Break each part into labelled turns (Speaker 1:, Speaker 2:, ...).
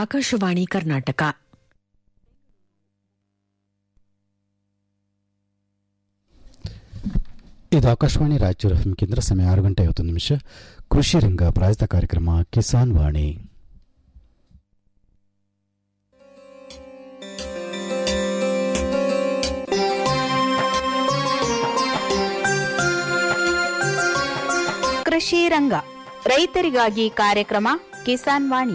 Speaker 1: ಆಕಾಶವಾಣಿ ಕರ್ನಾಟಕ
Speaker 2: ಇದು ಆಕಾಶವಾಣಿ ರಾಯಚೂರು ಎಫ್ಎಂ ಕೇಂದ್ರ ಸಮಯ ಆರು ಗಂಟೆ ಐವತ್ತು ನಿಮಿಷ ಕೃಷಿ ರಂಗ ಪ್ರಾಯದ ಕಾರ್ಯಕ್ರಮ ಕಿಸಾನ್ ವಾಣಿ
Speaker 3: ಕೃಷಿ ರಂಗ ರೈತರಿಗಾಗಿ ಕಾರ್ಯಕ್ರಮ ಕಿಸಾನ್ ವಾಣಿ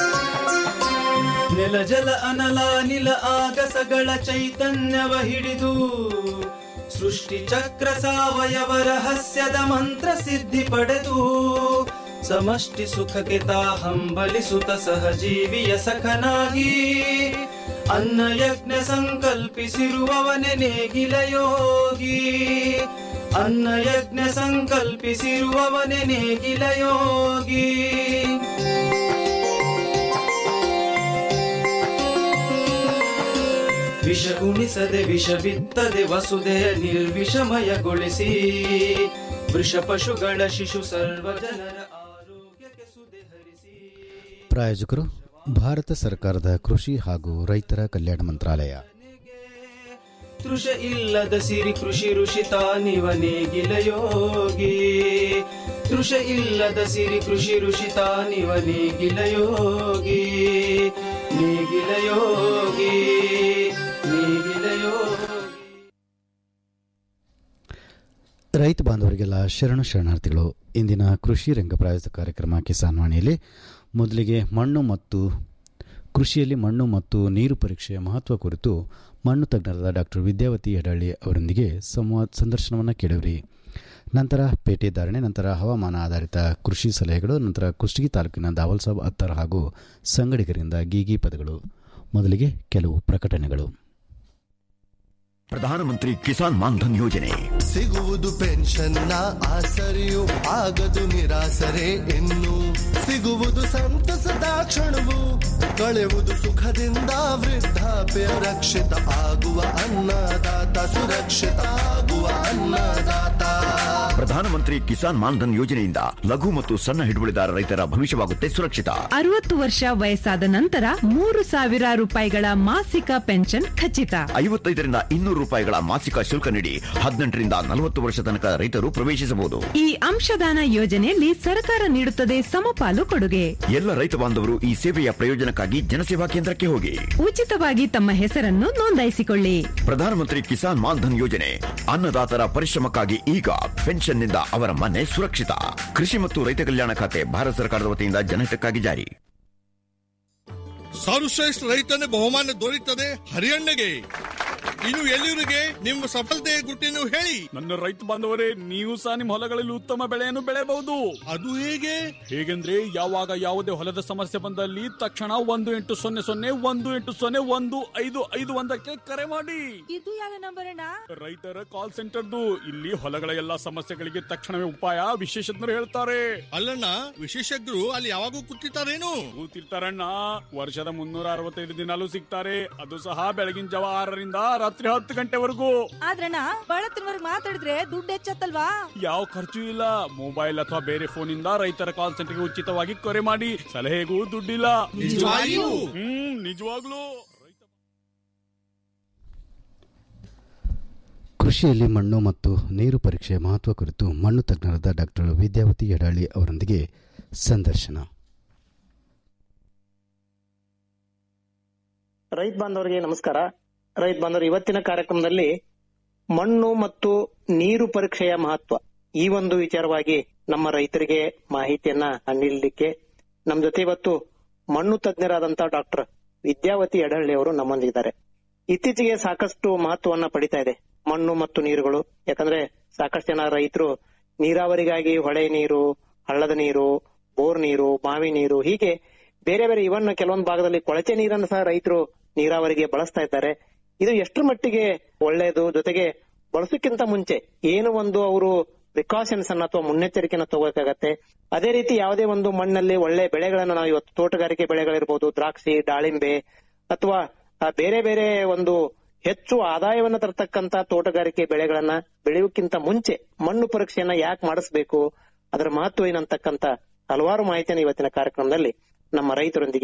Speaker 4: ನೆಲ ಜಲ ಅನಲ ನಿಲ ಆಗಸಗಳ ಚೈತನ್ಯವ ಹಿಡಿದು ಸೃಷ್ಟಿ ಚಕ್ರ ಸಾವಯವ ರಹಸ್ಯದ ಮಂತ್ರ ಸಿದ್ಧಿ ಪಡೆದು ಸಮಷ್ಟಿ ಸುಖಕ್ಕೆ ತಾ ಹಂಬಲಿಸುತ್ತ ಸಹಜೀವಿಯ ಸಖನಾಗಿ ಅನ್ನ ಯಜ್ಞ ಸಂಕಲ್ಪಿಸಿರುವವನೆ ನೇಗಿಲ ಯೋಗಿ ಅನ್ನ ಯಜ್ಞ ಸಂಕಲ್ಪಿಸಿರುವವನೆ ನೇಗಿಲ ಯೋಗಿ ವಿಷ ಉಣಿಸದೆ ವಿಷ ಬಿತ್ತದೆ ವಸುದೆಯ ನಿರ್ವಿಷಮಯಗೊಳಿಸಿ ವೃಷ ಪಶುಗಳ ಶಿಶು ಸರ್ವ ಜನರ ಆರೋಗ್ಯಕ್ಕೆ ಸುದೆ ಹರಿಸಿ
Speaker 2: ಪ್ರಾಯೋಜಕರು ಭಾರತ ಸರ್ಕಾರದ ಕೃಷಿ ಹಾಗೂ ರೈತರ ಕಲ್ಯಾಣ ಮಂತ್ರಾಲಯ
Speaker 4: ತೃಷ ಇಲ್ಲದ ಸಿರಿ ಕೃಷಿ ಋಷಿ ತಾನಿವನೇಗಿಲ ಯೋಗಿ ತೃಷ ಇಲ್ಲದ ಸಿರಿ ಕೃಷಿ ಋಷಿ ತಾನಿವನೇಗಿಲ ಯೋಗಿ ನೇಗಿಲ ಯೋಗಿ ನೇಗಿಲ ಯೋಗಿ
Speaker 2: ರೈತ ಬಾಂಧವರಿಗೆಲ್ಲ ಶರಣು ಶರಣಾರ್ಥಿಗಳು ಇಂದಿನ ಕೃಷಿ ರಂಗ ಪ್ರಾಯೋಜಿತ ಕಾರ್ಯಕ್ರಮ ಕಿಸಾನ್ ವಾಣಿಯಲ್ಲಿ ಮೊದಲಿಗೆ ಮಣ್ಣು ಮತ್ತು ಕೃಷಿಯಲ್ಲಿ ಮಣ್ಣು ಮತ್ತು ನೀರು ಪರೀಕ್ಷೆಯ ಮಹತ್ವ ಕುರಿತು ಮಣ್ಣು ತಜ್ಞರಾದ ಡಾಕ್ಟರ್ ವಿದ್ಯಾವತಿ ಯಡಳ್ಳಿ ಅವರೊಂದಿಗೆ ಸಂವಾದ ಸಂದರ್ಶನವನ್ನು ಕೇಳಿವ್ರಿ ನಂತರ ಪೇಟೆ ಧಾರಣೆ ನಂತರ ಹವಾಮಾನ ಆಧಾರಿತ ಕೃಷಿ ಸಲಹೆಗಳು ನಂತರ ಕುಷ್ಟಗಿ ತಾಲೂಕಿನ ದಾವಲ್ ಸಾಬ್ ಅತ್ತರ್ ಹಾಗೂ ಸಂಗಡಿಗರಿಂದ ಗೀಗಿ ಪದಗಳು ಮೊದಲಿಗೆ ಕೆಲವು ಪ್ರಕಟಣೆಗಳು
Speaker 5: ಪ್ರಧಾನಮಂತ್ರಿ ಕಿಸಾನ್ ಮಾನ್ಧನ್ ಯೋಜನೆ
Speaker 6: ಸಿಗುವುದು ಪೆನ್ಷನ್ನ ಆಸರೆಯು ಆಗದು ನಿರಾಸರೆ ಇನ್ನು ಸಿಗುವುದು ಸಂತಸದ ಕ್ಷಣವು ಕಳೆಯುವುದು ಸುಖದಿಂದ ವೃದ್ಧಾಪ್ಯ ರಕ್ಷಿತ ಆಗುವ ಅನ್ನದಾತ ಸುರಕ್ಷಿತ ಆಗುವ ಅನ್ನದಾತ
Speaker 5: ಪ್ರಧಾನಮಂತ್ರಿ ಕಿಸಾನ್ ಮಾನ್ಧನ್ ಯೋಜನೆಯಿಂದ ಲಘು ಮತ್ತು ಸಣ್ಣ ಹಿಡುವಳಿದಾರ ರೈತರ ಭವಿಷ್ಯವಾಗುತ್ತೆ ಸುರಕ್ಷಿತ
Speaker 7: ಅರವತ್ತು ವರ್ಷ ವಯಸ್ಸಾದ ನಂತರ ಮೂರು ಸಾವಿರ ರೂಪಾಯಿಗಳ ಮಾಸಿಕ ಪೆನ್ಷನ್ ಖಚಿತ
Speaker 5: ಐವತ್ತೈದರಿಂದ ಇನ್ನೂರು ರೂಪಾಯಿಗಳ ಮಾಸಿಕ ಶುಲ್ಕ ನೀಡಿ ಹದಿನೆಂಟರಿಂದ ನಲವತ್ತು ವರ್ಷ ತನಕ ರೈತರು ಪ್ರವೇಶಿಸಬಹುದು
Speaker 7: ಈ ಅಂಶದಾನ ಯೋಜನೆಯಲ್ಲಿ ಸರ್ಕಾರ ನೀಡುತ್ತದೆ ಸಮಪಾಲು ಕೊಡುಗೆ
Speaker 5: ಎಲ್ಲ ರೈತ ಬಾಂಧವರು ಈ ಸೇವೆಯ ಪ್ರಯೋಜನಕ್ಕಾಗಿ ಜನಸೇವಾ ಕೇಂದ್ರಕ್ಕೆ ಹೋಗಿ
Speaker 7: ಉಚಿತವಾಗಿ ತಮ್ಮ ಹೆಸರನ್ನು ನೋಂದಾಯಿಸಿಕೊಳ್ಳಿ
Speaker 5: ಪ್ರಧಾನಮಂತ್ರಿ ಕಿಸಾನ್ ಮಾನ್ಧನ್ ಯೋಜನೆ ಅನ್ನದಾತರ ಪರಿಶ್ರಮಕ್ಕಾಗಿ ಈಗ ಪೆನ್ಷನ್ನಿಂದ ಅವರ ಮನೆ ಸುರಕ್ಷಿತ ಕೃಷಿ ಮತ್ತು ರೈತ ಕಲ್ಯಾಣ ಖಾತೆ ಭಾರತ ಸರ್ಕಾರದ ವತಿಯಿಂದ ಜನಹಿತಕ್ಕಾಗಿ ಜಾರಿ
Speaker 8: ಸರ್ವಶ್ರೇಷ್ಠ ರೈತನ ಬಹುಮಾನ ದೊರೆಯುತ್ತದೆ ಹರಿಯಣ್ಣಗೆ ಇನ್ನು ಎಲ್ಲಿವರಿಗೆ ನಿಮ್ಮ ಸಫಲತೆಯ ಗುಟ್ಟಿನ ಹೇಳಿ
Speaker 9: ನನ್ನ ರೈತ ಬಾಂಧವರೇ ನೀವು ಸಹ ನಿಮ್ಮ ಹೊಲಗಳಲ್ಲಿ ಉತ್ತಮ ಬೆಳೆಯನ್ನು ಬೆಳೆಯಬಹುದು
Speaker 8: ಅದು ಹೇಗೆ
Speaker 9: ಹೇಗೆಂದ್ರೆ ಯಾವಾಗ ಯಾವುದೇ ಹೊಲದ ಸಮಸ್ಯೆ ಬಂದಲ್ಲಿ ತಕ್ಷಣ ಒಂದು ಎಂಟು ಸೊನ್ನೆ ಸೊನ್ನೆ ಒಂದು ಎಂಟು ಸೊನ್ನೆ ಒಂದು ಐದು ಐದು ಒಂದಕ್ಕೆ ಕರೆ ಮಾಡಿ
Speaker 7: ಇದು ಯಾವ ನಂಬರ್ ಅಣ್ಣ
Speaker 9: ರೈತರ ಕಾಲ್ ಸೆಂಟರ್ದು ಇಲ್ಲಿ ಹೊಲಗಳ ಎಲ್ಲಾ ಸಮಸ್ಯೆಗಳಿಗೆ ತಕ್ಷಣವೇ ಉಪಾಯ ವಿಶೇಷಜ್ಞರು ಹೇಳ್ತಾರೆ
Speaker 8: ಅಲ್ಲಣ್ಣ ವಿಶೇಷಜ್ಞರು ಅಲ್ಲಿ ಯಾವಾಗೂ ಕೂತಿರ್ತಾರೇನು
Speaker 9: ಕೂತಿರ್ತಾರಣ್ಣ ವರ್ಷದ ಮುನ್ನೂರ ಅರವತ್ತೈದು ದಿನಾಲೂ ಸಿಗ್ತಾರೆ ಅದು ಸಹ ಬೆಳಗಿನ ಜಾವ ಆರರಿಂದ ರಾತ್ರಿ ಹತ್ತು ಗಂಟೆವರೆಗೂ
Speaker 7: ಆದ್ರಣ್ಣ ಬಳತ್ತಿನವರೆಗೆ ಮಾತಾಡಿದ್ರೆ ದುಡ್ಡು ಹೆಚ್ಚತ್ತಲ್ವಾ
Speaker 9: ಯಾವ ಖರ್ಚು ಇಲ್ಲ ಮೊಬೈಲ್ ಅಥವಾ ಬೇರೆ ಫೋನ್ ಇಂದ ರೈತರ ಕಾಲ್ ಸೆಂಟರ್ಗೆ ಉಚಿತವಾಗಿ ಕರೆ ಮಾಡಿ ಸಲಹೆಗೂ ದುಡ್ಡಿಲ್ಲ
Speaker 8: ನಿಜವಾಗಿಯೂ?
Speaker 9: ಹ್ಮ್ ನಿಜವಾಗ್ಲೂ
Speaker 2: ಕೃಷಿಯಲ್ಲಿ ಮಣ್ಣು ಮತ್ತು ನೀರು ಪರೀಕ್ಷೆಯ ಮಹತ್ವ ಕುರಿತು ಮಣ್ಣು ತಜ್ಞರಾದ ಡಾಕ್ಟರ್ ವಿದ್ಯಾವತಿ ಯಡಾಳಿ ಅವರೊಂದಿಗೆ ಸಂದರ್ಶನ
Speaker 10: ರೈತ ಬಾಂಧವರಿಗೆ ನಮಸ್ಕಾರ ರೈತ ಬಾಂಧವರು ಇವತ್ತಿನ ಕಾರ್ಯಕ್ರಮದಲ್ಲಿ ಮಣ್ಣು ಮತ್ತು ನೀರು ಪರೀಕ್ಷೆಯ ಮಹತ್ವ ಈ ಒಂದು ವಿಚಾರವಾಗಿ ನಮ್ಮ ರೈತರಿಗೆ ಮಾಹಿತಿಯನ್ನ ನೀಡಲಿಕ್ಕೆ ನಮ್ಮ ಜೊತೆ ಇವತ್ತು ಮಣ್ಣು ತಜ್ಞರಾದಂತಹ ಡಾಕ್ಟರ್ ವಿದ್ಯಾವತಿ ಎಡಹಳ್ಳಿ ಅವರು ನಮ್ಮೊಂದಿದ್ದಾರೆ ಇತ್ತೀಚೆಗೆ ಸಾಕಷ್ಟು ಮಹತ್ವವನ್ನ ಪಡಿತಾ ಇದೆ ಮಣ್ಣು ಮತ್ತು ನೀರುಗಳು ಯಾಕಂದ್ರೆ ಸಾಕಷ್ಟು ಜನ ರೈತರು ನೀರಾವರಿಗಾಗಿ ಹೊಳೆ ನೀರು ಹಳ್ಳದ ನೀರು ಬೋರ್ ನೀರು ಬಾವಿ ನೀರು ಹೀಗೆ ಬೇರೆ ಬೇರೆ ಇವನ್ ಕೆಲವೊಂದು ಭಾಗದಲ್ಲಿ ಕೊಳಚೆ ನೀರನ್ನು ಸಹ ರೈತರು ನೀರಾವರಿಗೆ ಬಳಸ್ತಾ ಇದ್ದಾರೆ ಇದು ಎಷ್ಟರ ಮಟ್ಟಿಗೆ ಒಳ್ಳೆಯದು ಜೊತೆಗೆ ಬಳಸೋಕ್ಕಿಂತ ಮುಂಚೆ ಏನು ಒಂದು ಅವರು ಪ್ರಿಕಾಷನ್ಸ್ ಅನ್ನ ಅಥವಾ ಮುನ್ನೆಚ್ಚರಿಕೆನ ತಗೋಬೇಕಾಗತ್ತೆ ಅದೇ ರೀತಿ ಯಾವುದೇ ಒಂದು ಮಣ್ಣಲ್ಲಿ ಒಳ್ಳೆ ಬೆಳೆಗಳನ್ನ ನಾವು ಇವತ್ತು ತೋಟಗಾರಿಕೆ ಬೆಳೆಗಳಿರ್ಬೋದು ದ್ರಾಕ್ಷಿ ದಾಳಿಂಬೆ ಅಥವಾ ಆ ಬೇರೆ ಬೇರೆ ಒಂದು ಹೆಚ್ಚು ಆದಾಯವನ್ನ ತರತಕ್ಕಂತ ತೋಟಗಾರಿಕೆ ಬೆಳೆಗಳನ್ನ ಬೆಳೆಯೋಕ್ಕಿಂತ ಮುಂಚೆ ಮಣ್ಣು ಪರೀಕ್ಷೆಯನ್ನ ಯಾಕೆ ಮಾಡಿಸ್ಬೇಕು ಅದರ ಮಹತ್ವ ಏನಂತಕ್ಕಂತ ಹಲವಾರು ಮಾಹಿತಿಯನ್ನು ಇವತ್ತಿನ ಕಾರ್ಯಕ್ರಮದಲ್ಲಿ ನಮ್ಮ ರೈತರೊಂದಿಗೆ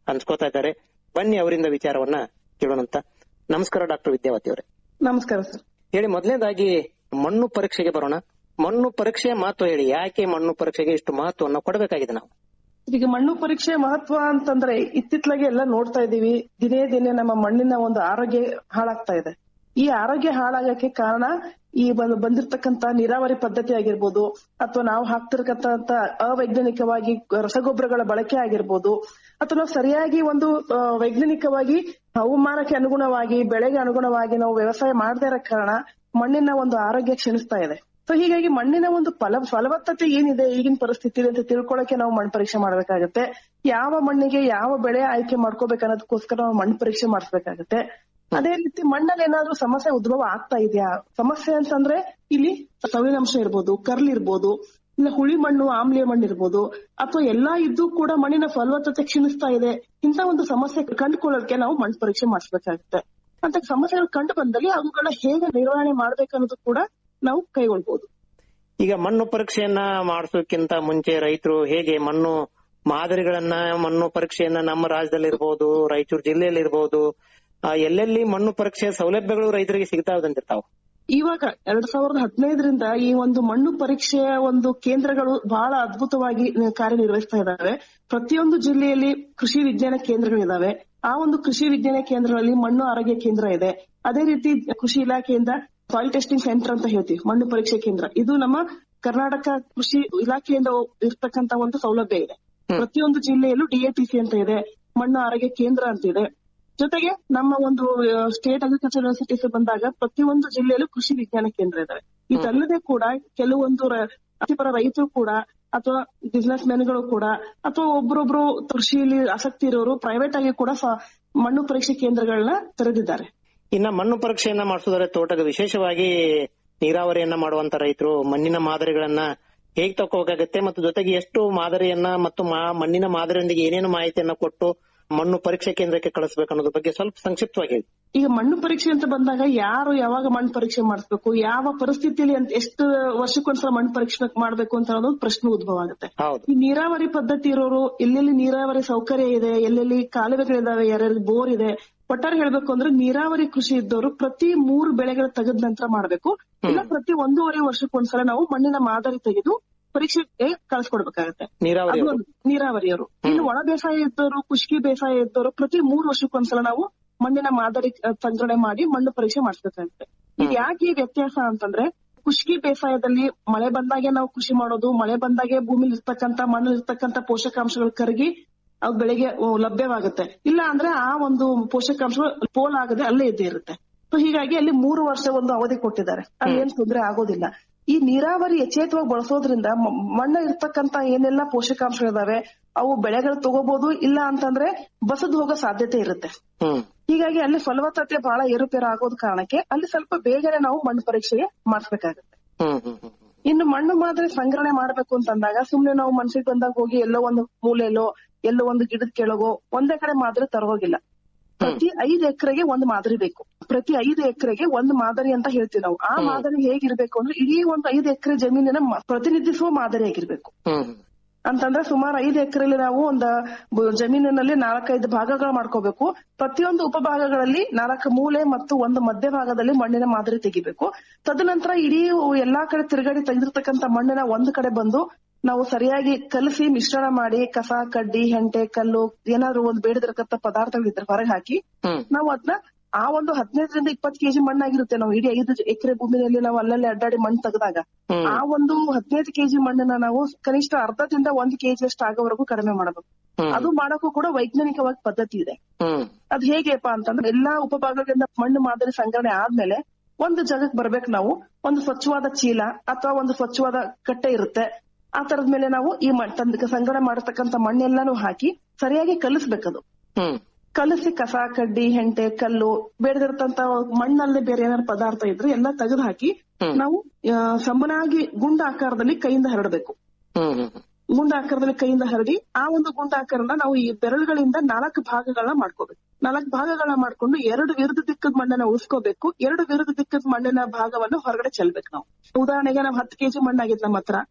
Speaker 10: ಹಂಚ್ಕೋತಾ ಇದ್ದಾರೆ ಬನ್ನಿ ಅವರಿಂದ ವಿಚಾರವನ್ನ ಕೇಳೋಣಂತ ನಮಸ್ಕಾರ ಡಾಕ್ಟರ್ ವಿದ್ಯಾವತಿ ಅವರೇ
Speaker 1: ನಮಸ್ಕಾರ ಸರ್
Speaker 10: ಹೇಳಿ ಮೊದಲನೇದಾಗಿ ಮಣ್ಣು ಪರೀಕ್ಷೆಗೆ ಬರೋಣ ಮಣ್ಣು ಪರೀಕ್ಷೆಯ ಮಹತ್ವ ಹೇಳಿ ಯಾಕೆ ಮಣ್ಣು ಪರೀಕ್ಷೆಗೆ ಇಷ್ಟು ಮಹತ್ವವನ್ನು ಕೊಡಬೇಕಾಗಿದೆ ನಾವು
Speaker 1: ಈಗ ಮಣ್ಣು ಪರೀಕ್ಷೆ ಮಹತ್ವ ಅಂತಂದ್ರೆ ಇತ್ತಿತ್ಲಾಗೆ ಎಲ್ಲ ನೋಡ್ತಾ ಇದೀವಿ ದಿನೇ ದಿನೇ ನಮ್ಮ ಮಣ್ಣಿನ ಒಂದು ಆರೋಗ್ಯ ಹಾಳಾಗ್ತಾ ಇದೆ ಈ ಆರೋಗ್ಯ ಹಾಳಾಗಕ್ಕೆ ಕಾರಣ ಈ ಬಂದ್- ಬಂದಿರ್ತಕ್ಕಂತ ನೀರಾವರಿ ಪದ್ಧತಿ ಆಗಿರ್ಬೋದು ಅಥವಾ ನಾವು ಹಾಕ್ತಿರ್ತಕ್ಕಂತ ಅವೈಜ್ಞಾನಿಕವಾಗಿ ರಸಗೊಬ್ಬರಗಳ ಬಳಕೆ ಆಗಿರ್ಬೋದು ಅಥವಾ ನಾವು ಸರಿಯಾಗಿ ಒಂದು ಆ, ವೈಜ್ಞಾನಿಕವಾಗಿ ಹವಾಮಾನಕ್ಕೆ ಅನುಗುಣವಾಗಿ ಬೆಳೆಗೆ ಅನುಗುಣವಾಗಿ ನಾವು ವ್ಯವಸಾಯ ಮಾಡದೇ ಇರೋ ಕಾರಣ ಮಣ್ಣಿನ ಒಂದು ಆರೋಗ್ಯ ಕ್ಷೀಣಿಸ್ತಾ ಇದೆ ಸೊ ಹೀಗಾಗಿ ಮಣ್ಣಿನ ಒಂದು ಫಲ ಫಲವತ್ತತೆ ಏನಿದೆ ಈಗಿನ ಪರಿಸ್ಥಿತಿ ಅಂತ ತಿಳ್ಕೊಳಕ್ಕೆ ನಾವು ಮಣ್ಣು ಪರೀಕ್ಷೆ ಮಾಡ್ಬೇಕಾಗತ್ತೆ ಯಾವ ಮಣ್ಣಿಗೆ ಯಾವ ಬೆಳೆ ಆಯ್ಕೆ ಮಾಡ್ಕೋಬೇಕು ಅನ್ನೋದಕ್ಕೋಸ್ಕರ ನಾವು ಮಣ್ಣು ಪರೀಕ್ಷೆ ಮಾಡಿಸ್ಬೇಕಾಗತ್ತೆ ಅದೇ ರೀತಿ ಮಣ್ಣಲ್ಲಿ ಏನಾದ್ರೂ ಸಮಸ್ಯೆ ಉದ್ಭವ ಆಗ್ತಾ ಇದೆಯಾ ಸಮಸ್ಯೆ ಅಂತಂದ್ರೆ ಇಲ್ಲಿ ಸವಿನಾಂಶ ಇರ್ಬೋದು ಕರ್ಲ್ ಇರ್ಬೋದು ಇಲ್ಲ ಹುಳಿ ಮಣ್ಣು ಆಮ್ಲೀಯ ಮಣ್ಣು ಇರ್ಬೋದು ಅಥವಾ ಎಲ್ಲಾ ಇದ್ದು ಕೂಡ ಮಣ್ಣಿನ ಫಲವತ್ತತೆ ಕ್ಷೀಣಿಸ್ತಾ ಇದೆ ಇಂತ ಒಂದು ಸಮಸ್ಯೆ ಕಂಡುಕೊಳ್ಳೋಕೆ ನಾವು ಮಣ್ಣು ಪರೀಕ್ಷೆ ಮಾಡಿಸ್ಬೇಕಾಗುತ್ತೆ ಅಂತ ಸಮಸ್ಯೆಗಳು ಕಂಡು ಬಂದಲ್ಲಿ ಅವುಗಳ ಹೇಗೆ ನಿರ್ವಹಣೆ ಮಾಡ್ಬೇಕನ್ನೋದು ಕೂಡ ನಾವು ಕೈಗೊಳ್ಬಹುದು
Speaker 10: ಈಗ ಮಣ್ಣು ಪರೀಕ್ಷೆಯನ್ನ ಮಾಡಿಸೋಕ್ಕಿಂತ ಮುಂಚೆ ರೈತರು ಹೇಗೆ ಮಣ್ಣು ಮಾದರಿಗಳನ್ನ ಮಣ್ಣು ಪರೀಕ್ಷೆಯನ್ನ ನಮ್ಮ ರಾಜ್ಯದಲ್ಲಿ ಇರ್ಬೋದು ರಾಯಚೂರು ಜಿಲ್ಲೆಯಲ್ಲಿ ಇರ್ಬೋದು ಆ, ಎಲ್ಲೆಲ್ಲಿ ಮಣ್ಣು ಪರೀಕ್ಷೆಯ ಸೌಲಭ್ಯಗಳು ರೈತರಿಗೆ ಸಿಗ್ತಾ ಇದಂತಿರ್ತಾವ
Speaker 1: ಇವಾಗ ಎರಡ್ ಸಾವಿರದ ಹದಿನೈದರಿಂದ ಈ ಒಂದು ಮಣ್ಣು ಪರೀಕ್ಷೆಯ ಒಂದು ಕೇಂದ್ರಗಳು ಬಹಳ ಅದ್ಭುತವಾಗಿ ಕಾರ್ಯನಿರ್ವಹಿಸ್ತಾ ಇದ್ದಾವೆ ಪ್ರತಿಯೊಂದು ಜಿಲ್ಲೆಯಲ್ಲಿ ಕೃಷಿ ವಿಜ್ಞಾನ ಕೇಂದ್ರಗಳಿದಾವೆ ಆ ಒಂದು ಕೃಷಿ ವಿಜ್ಞಾನ ಕೇಂದ್ರಗಳಲ್ಲಿ ಮಣ್ಣು ಆರೋಗ್ಯ ಕೇಂದ್ರ ಇದೆ ಅದೇ ರೀತಿ ಕೃಷಿ ಇಲಾಖೆಯಿಂದ ಸಾಯಿಲ್ ಟೆಸ್ಟಿಂಗ್ ಸೆಂಟರ್ ಅಂತ ಹೇಳ್ತೀವಿ ಮಣ್ಣು ಪರೀಕ್ಷೆ ಕೇಂದ್ರ ಇದು ನಮ್ಮ ಕರ್ನಾಟಕ ಕೃಷಿ ಇಲಾಖೆಯಿಂದ ಇರ್ತಕ್ಕಂತ ಒಂದು ಸೌಲಭ್ಯ ಇದೆ ಪ್ರತಿಯೊಂದು ಜಿಲ್ಲೆಯಲ್ಲೂ ಡಿಎಟಿಸಿ ಅಂತ ಇದೆ ಮಣ್ಣು ಆರೋಗ್ಯ ಕೇಂದ್ರ ಅಂತ ಇದೆ ಜೊತೆಗೆ ನಮ್ಮ ಒಂದು ಸ್ಟೇಟ್ ಅಗ್ರಿಕಲ್ಚರ್ ಯೂನಿವರ್ಸಿಟೀಸ್ ಬಂದಾಗ ಪ್ರತಿಯೊಂದು ಜಿಲ್ಲೆಯಲ್ಲೂ ಕೃಷಿ ವಿಜ್ಞಾನ ಕೇಂದ್ರ ಇದಾವೆ ಇದಲ್ಲದೆ ಕೂಡ ಕೆಲವೊಂದು ರ- ವೃತ್ತಿಪರ ರೈತರು ಕೂಡ ಅಥವಾ ಬಿಸ್ನೆಸ್ ಮೆನ್ಗಳು ಕೂಡ ಅಥವಾ ಒಬ್ರೊಬ್ರು ಕೃಷಿಯಲ್ಲಿ ಆಸಕ್ತಿ ಇರೋರು ಪ್ರೈವೇಟ್ ಆಗಿ ಕೂಡ ಸ- ಮಣ್ಣು ಪರೀಕ್ಷೆ ಕೇಂದ್ರಗಳನ್ನ ತೆರೆದಿದ್ದಾರೆ
Speaker 10: ಇನ್ನ ಮಣ್ಣು ಪರೀಕ್ಷೆಯನ್ನ ಮಾಡಿಸೋದ್ರೆ ತೋಟದ ವಿಶೇಷವಾಗಿ ನೀರಾವರಿಯನ್ನ ಮಾಡುವಂತ ರೈತರು ಮಣ್ಣಿನ ಮಾದರಿಗಳನ್ನ ಹೇಗ್ ತಗೋಬೇಕಾಗತ್ತೆ ಮತ್ತು ಜೊತೆಗೆ ಎಷ್ಟು ಮಾದರಿಯನ್ನ ಮತ್ತು ಮಾ- ಮಣ್ಣಿನ ಮಾದರಿಯೊಂದಿಗೆ ಏನೇನು ಮಾಹಿತಿಯನ್ನ ಕೊಟ್ಟು ಮಣ್ಣು ಪರೀಕ್ಷೆ ಕೇಂದ್ರಕ್ಕೆ ಕಳಿಸ್ಬೇಕು ಅನ್ನೋದ್ರ ಬಗ್ಗೆ ಸ್ವಲ್ಪ ಸಂಕ್ಷಿಪ್ತವಾಗಿ ಹೇಳಿ
Speaker 1: ಈಗ ಮಣ್ಣು ಪರೀಕ್ಷೆ ಅಂತ ಬಂದಾಗ ಯಾರು ಯಾವಾಗ ಮಣ್ಣು ಪರೀಕ್ಷೆ ಮಾಡಿಸ್ಬೇಕು ಯಾವ ಪರಿಸ್ಥಿತಿಯಲ್ಲಿ ಅಂತ ಎಷ್ಟು ವರ್ಷಕ್ಕೊಂದ್ಸಲ ಮಣ್ಣು ಪರೀಕ್ಷೆ ಮಾಡ್ಬೇಕು ಅಂತ ಅನ್ನೋದು ಪ್ರಶ್ನೆ ಉದ್ಭವ ಆಗುತ್ತೆ
Speaker 10: ಹೌದು
Speaker 1: ಈ ನೀರಾವರಿ ಪದ್ಧತಿ ಇರೋರು ಎಲ್ಲೆಲ್ಲಿ ನೀರಾವರಿ ಸೌಕರ್ಯ ಇದೆ ಎಲ್ಲೆಲ್ಲಿ ಕಾಲುವೆಗಳಿದಾವೆ ಯಾರ್ಯಾರು ಬೋರ್ ಇದೆ ಒಟ್ಟಾರೆ ಹೇಳ್ಬೇಕು ಅಂದ್ರೆ ನೀರಾವರಿ ಕೃಷಿ ಇದ್ದವರು ಪ್ರತಿ ಮೂರು ಬೆಳೆಗಳ ತೆಗೆದ ನಂತರ ಮಾಡ್ಬೇಕು ಇಲ್ಲ ಪ್ರತಿ ಒಂದೂವರೆ ವರ್ಷಕ್ಕೊಂದ್ಸಲ ನಾವು ಮಣ್ಣಿನ ಮಾದರಿ ತೆಗೆದು ಪರೀಕ್ಷೆಗೆ ಕಳಿಸ್ಕೊಡ್ಬೇಕಾಗತ್ತೆ
Speaker 10: ನೀರಾವರಿ
Speaker 1: ಅದು ಒಂದು ನೀರಾವರಿಯವರು ಇನ್ನು ಒಣ ಬೇಸಾಯ ಇದ್ದವರು ಖುಷ್ಕಿ ಬೇಸಾಯ ಇದ್ದವರು ಪ್ರತಿ ಮೂರು ವರ್ಷಕ್ಕೊಂದ್ಸಲ ನಾವು ಮಣ್ಣಿನ ಮಾದರಿ ಆ, ಸಂಗ್ರಹಣೆ ಮಾಡಿ ಮಣ್ಣು ಪರೀಕ್ಷೆ ಮಾಡಿಸ್ಬೇಕಾಗುತ್ತೆ ಇದು ಯಾಕೆ ಈ ವ್ಯತ್ಯಾಸ ಅಂತಂದ್ರೆ ಖುಷ್ಕಿ ಬೇಸಾಯದಲ್ಲಿ ಮಳೆ ಬಂದಾಗೆ ನಾವು ಕೃಷಿ ಮಾಡೋದು ಮಳೆ ಬಂದಾಗೆ ಭೂಮಿಲಿ ಇರ್ತಕ್ಕಂತ ಮಣ್ಣಲ್ಲಿ ಇರ್ತಕ್ಕಂತ ಪೋಷಕಾಂಶಗಳು ಕರಗಿ ಅವು ಬೆಳೆಗೆ ಆ, ಲಭ್ಯವಾಗುತ್ತೆ ಇಲ್ಲ ಅಂದ್ರೆ ಆ ಒಂದು ಪೋಷಕಾಂಶಗಳು ಪೋಲ್ ಆಗದೆ ಅಲ್ಲೇ ಇದ್ದೇ ಇರುತ್ತೆ ಸೊ ಹೀಗಾಗಿ ಅಲ್ಲಿ ಮೂರು ವರ್ಷ ಒಂದು ಅವಧಿ ಕೊಟ್ಟಿದ್ದಾರೆ ಅಲ್ಲಿ ಏನ್ ತೊಂದರೆ ಆಗೋದಿಲ್ಲ ಈ ನೀರಾವರಿ ಯಥೇಚ್ಛವಾಗಿ ಬಳಸೋದ್ರಿಂದ ಮ- ಮಣ್ಣ ಇರ್ತಕ್ಕಂತ ಏನೆಲ್ಲ ಪೋಷಕಾಂಶಗಳಿದಾವೆ ಅವು ಬೆಳೆಗಳು ತಗೋಬಹುದು ಇಲ್ಲ ಅಂತಂದ್ರೆ ಬಸದ್ ಹೋಗೋ ಸಾಧ್ಯತೆ ಇರುತ್ತೆ
Speaker 10: ಹ್ಮ್
Speaker 1: ಹೀಗಾಗಿ ಅಲ್ಲಿ ಫಲವತ್ತತೆ ಬಹಳ ಏರುಪೇರು ಆಗೋದ್ ಕಾರಣಕ್ಕೆ ಅಲ್ಲಿ ಸ್ವಲ್ಪ ಬೇಗನೆ ನಾವು ಮಣ್ಣು ಪರೀಕ್ಷೆಗೆ ಮಾಡಿಸ್ಬೇಕಾಗುತ್ತೆ
Speaker 10: ಹ್ಮ್ ಹ್ಮ್ ಹ್ಮ್
Speaker 1: ಇನ್ನು ಮಣ್ಣು ಮಾದರಿ ಸಂಗ್ರಹಣೆ ಮಾಡ್ಬೇಕು ಅಂತಂದಾಗ ಸುಮ್ನೆ ನಾವು ಮನ್ಸಿಗೆ ಬಂದಾಗ ಹೋಗಿ ಎಲ್ಲೋ ಒಂದು ಮೂಲೆಯಲ್ಲೋ ಎಲ್ಲೋ ಒಂದು ಗಿಡದ ಕೆಳಗೋ ಒಂದೇ ಕಡೆ ಮಾದರಿ ತರೋಗಿಲ್ಲ ಪ್ರತಿ ಐದು ಎಕರೆಗೆ ಒಂದು ಮಾದರಿ ಬೇಕು ಪ್ರತಿ ಐದು ಎಕರೆಗೆ ಒಂದು ಮಾದರಿ ಅಂತ ಹೇಳ್ತೀವಿ ನಾವು ಆ ಮಾದರಿ ಹೇಗಿರ್ಬೇಕು ಅಂದ್ರೆ ಇಡೀ ಒಂದು ಐದು ಎಕರೆ ಜಮೀನಿನ ಮ- ಪ್ರತಿನಿಧಿಸುವ ಮಾದರಿ ಆಗಿರ್ಬೇಕು
Speaker 10: ಹ್ಮ್
Speaker 1: ಅಂತಂದ್ರೆ ಸುಮಾರು ಐದು ಎಕರೆಯಲ್ಲಿ ನಾವು ಒಂದು ಬ- ಜಮೀನಿನಲ್ಲಿ ನಾಲ್ಕೈದು ಭಾಗಗಳು ಮಾಡ್ಕೋಬೇಕು ಪ್ರತಿಯೊಂದು ಉಪಭಾಗಗಳಲ್ಲಿ ನಾಲ್ಕು ಮೂಲೆ ಮತ್ತು ಒಂದು ಮಧ್ಯಭಾಗದಲ್ಲಿ ಮಣ್ಣಿನ ಮಾದರಿ ತೆಗಿಬೇಕು ತದನಂತರ ಇಡೀ ಎಲ್ಲಾ ಕಡೆ ತಿರುಗಾಡಿ ತೆಗೆದಿರ್ತಕ್ಕಂತ ಮಣ್ಣಿನ ಒಂದು ಕಡೆ ಬಂದು ನಾವು ಸರಿಯಾಗಿ ಕಲಸಿ ಮಿಶ್ರಣ ಮಾಡಿ ಕಸ ಕಡ್ಡಿ ಹೆಂಟೆ ಕಲ್ಲು ಏನಾದ್ರು ಒಂದು ಬೇಡದಿರತಕ್ಕಂತ ಪದಾರ್ಥಗಳಿದ್ರೆ ಹೊರಗೆ ಹಾಕಿ
Speaker 10: ಹ್ಮ್
Speaker 1: ನಾವು ಅದನ್ನ ಆ ಒಂದು ಹದಿನೈದರಿಂದ ಇಪ್ಪತ್ತು ಕೆಜಿ ಮಣ್ಣಾಗಿರುತ್ತೆ ನಾವು ಇಡೀ ಐದು ಎಕರೆ ಭೂಮಿನಲ್ಲಿ ನಾವು ಅಲ್ಲಲ್ಲಿ ಅಡ್ಡಾಡಿ ಮಣ್ಣು ತೆಗೆದಾಗ
Speaker 10: ಹ್ಮ್.
Speaker 1: ಆ ಒಂದು ಹದಿನೈದು ಕೆಜಿ ಮಣ್ಣನ್ನ ನಾವು ಕನಿಷ್ಠ ಅರ್ಧದಿಂದ ಒಂದು ಕೆಜಿ ಅಷ್ಟು ಆಗೋವರೆಗೂ ಕಡಿಮೆ ಮಾಡಬೇಕು
Speaker 10: ಹ್ಮ್.
Speaker 1: ಅದು ಮಾಡಕ್ಕೂ ಕೂಡ ವೈಜ್ಞಾನಿಕವಾಗಿ ಪದ್ಧತಿ ಇದೆ
Speaker 10: ಹ್ಮ್
Speaker 1: ಅದ್ ಹೇಗೆಪ್ಪ ಅಂತಂದ್ರೆ ಎಲ್ಲಾ ಉಪಭಾಗಗಳಿಂದ ಮಣ್ಣು ಮಾದರಿ ಸಂಗ್ರಹಣೆ ಆದ್ಮೇಲೆ ಒಂದು ಜಾಗಕ್ಕೆ ಬರ್ಬೇಕು ನಾವು ಒಂದು ಸ್ವಚ್ಛವಾದ ಚೀಲ ಅಥವಾ ಒಂದು ಸ್ವಚ್ಛವಾದ ಕಟ್ಟೆ ಇರುತ್ತೆ ಆ ತರದ ಮೇಲೆ ನಾವು ಈ ಮಣ್- ತಂದ್- ಸಂಗ್ರಹಣೆ ಮಾಡಿರ್ತಕ್ಕಂಥ ಮಣ್ಣೆಲ್ಲಾನು ಹಾಕಿ ಸರಿಯಾಗಿ ಕಲಿಸ್ಬೇಕದು
Speaker 10: ಹ್ಮ್
Speaker 1: ಕಲಸಿ ಕಸ ಕಡ್ಡಿ ಹೆಂಟೆ ಕಲ್ಲು ಬೇಡದಿರ್ತಂತ ಮಣ್ಣಲ್ಲಿ ಬೇರೆ ಏನಾದ್ರು ಪದಾರ್ಥ ಇದ್ರೆ ಎಲ್ಲ ತೆಗೆದು ಹಾಕಿ ನಾವು ಆ, ಸಮನಾಗಿ ಗುಂಡ ಆಕಾರದಲ್ಲಿ ಕೈಯಿಂದ ಹರಡಬೇಕು
Speaker 10: ಹ್ಮ್ ಹ್ಮ್
Speaker 1: ಗುಂಡ ಆಕಾರದಲ್ಲಿ ಕೈಯಿಂದ ಹರಡಿ ಆ ಒಂದು ಗುಂಡ ಆಕಾರನ ನಾವು ಈ ಬೆರಳುಗಳಿಂದ ನಾಲ್ಕು ಭಾಗಗಳನ್ನ ಮಾಡ್ಕೋಬೇಕು ನಾಲ್ಕು ಭಾಗಗಳನ್ನ ಮಾಡ್ಕೊಂಡು ಎರಡು ವಿರುದ್ಧ ದಿಕ್ಕದ ಮಣ್ಣನ್ನ ಉಳಿಸ್ಕೋಬೇಕು ಎರಡು ವಿರುದ್ಧ ದಿಕ್ಕದ ಮಣ್ಣಿನ ಭಾಗವನ್ನು ಹೊರಗಡೆ ಚೆಲ್ಬೇಕು ನಾವು ಉದಾಹರಣೆಗೆ ನಾವು ಹತ್ತು ಕೆಜಿ ಮಣ್ಣಾಗಿದ್ ನಮ್ಮ ಹತ್ರ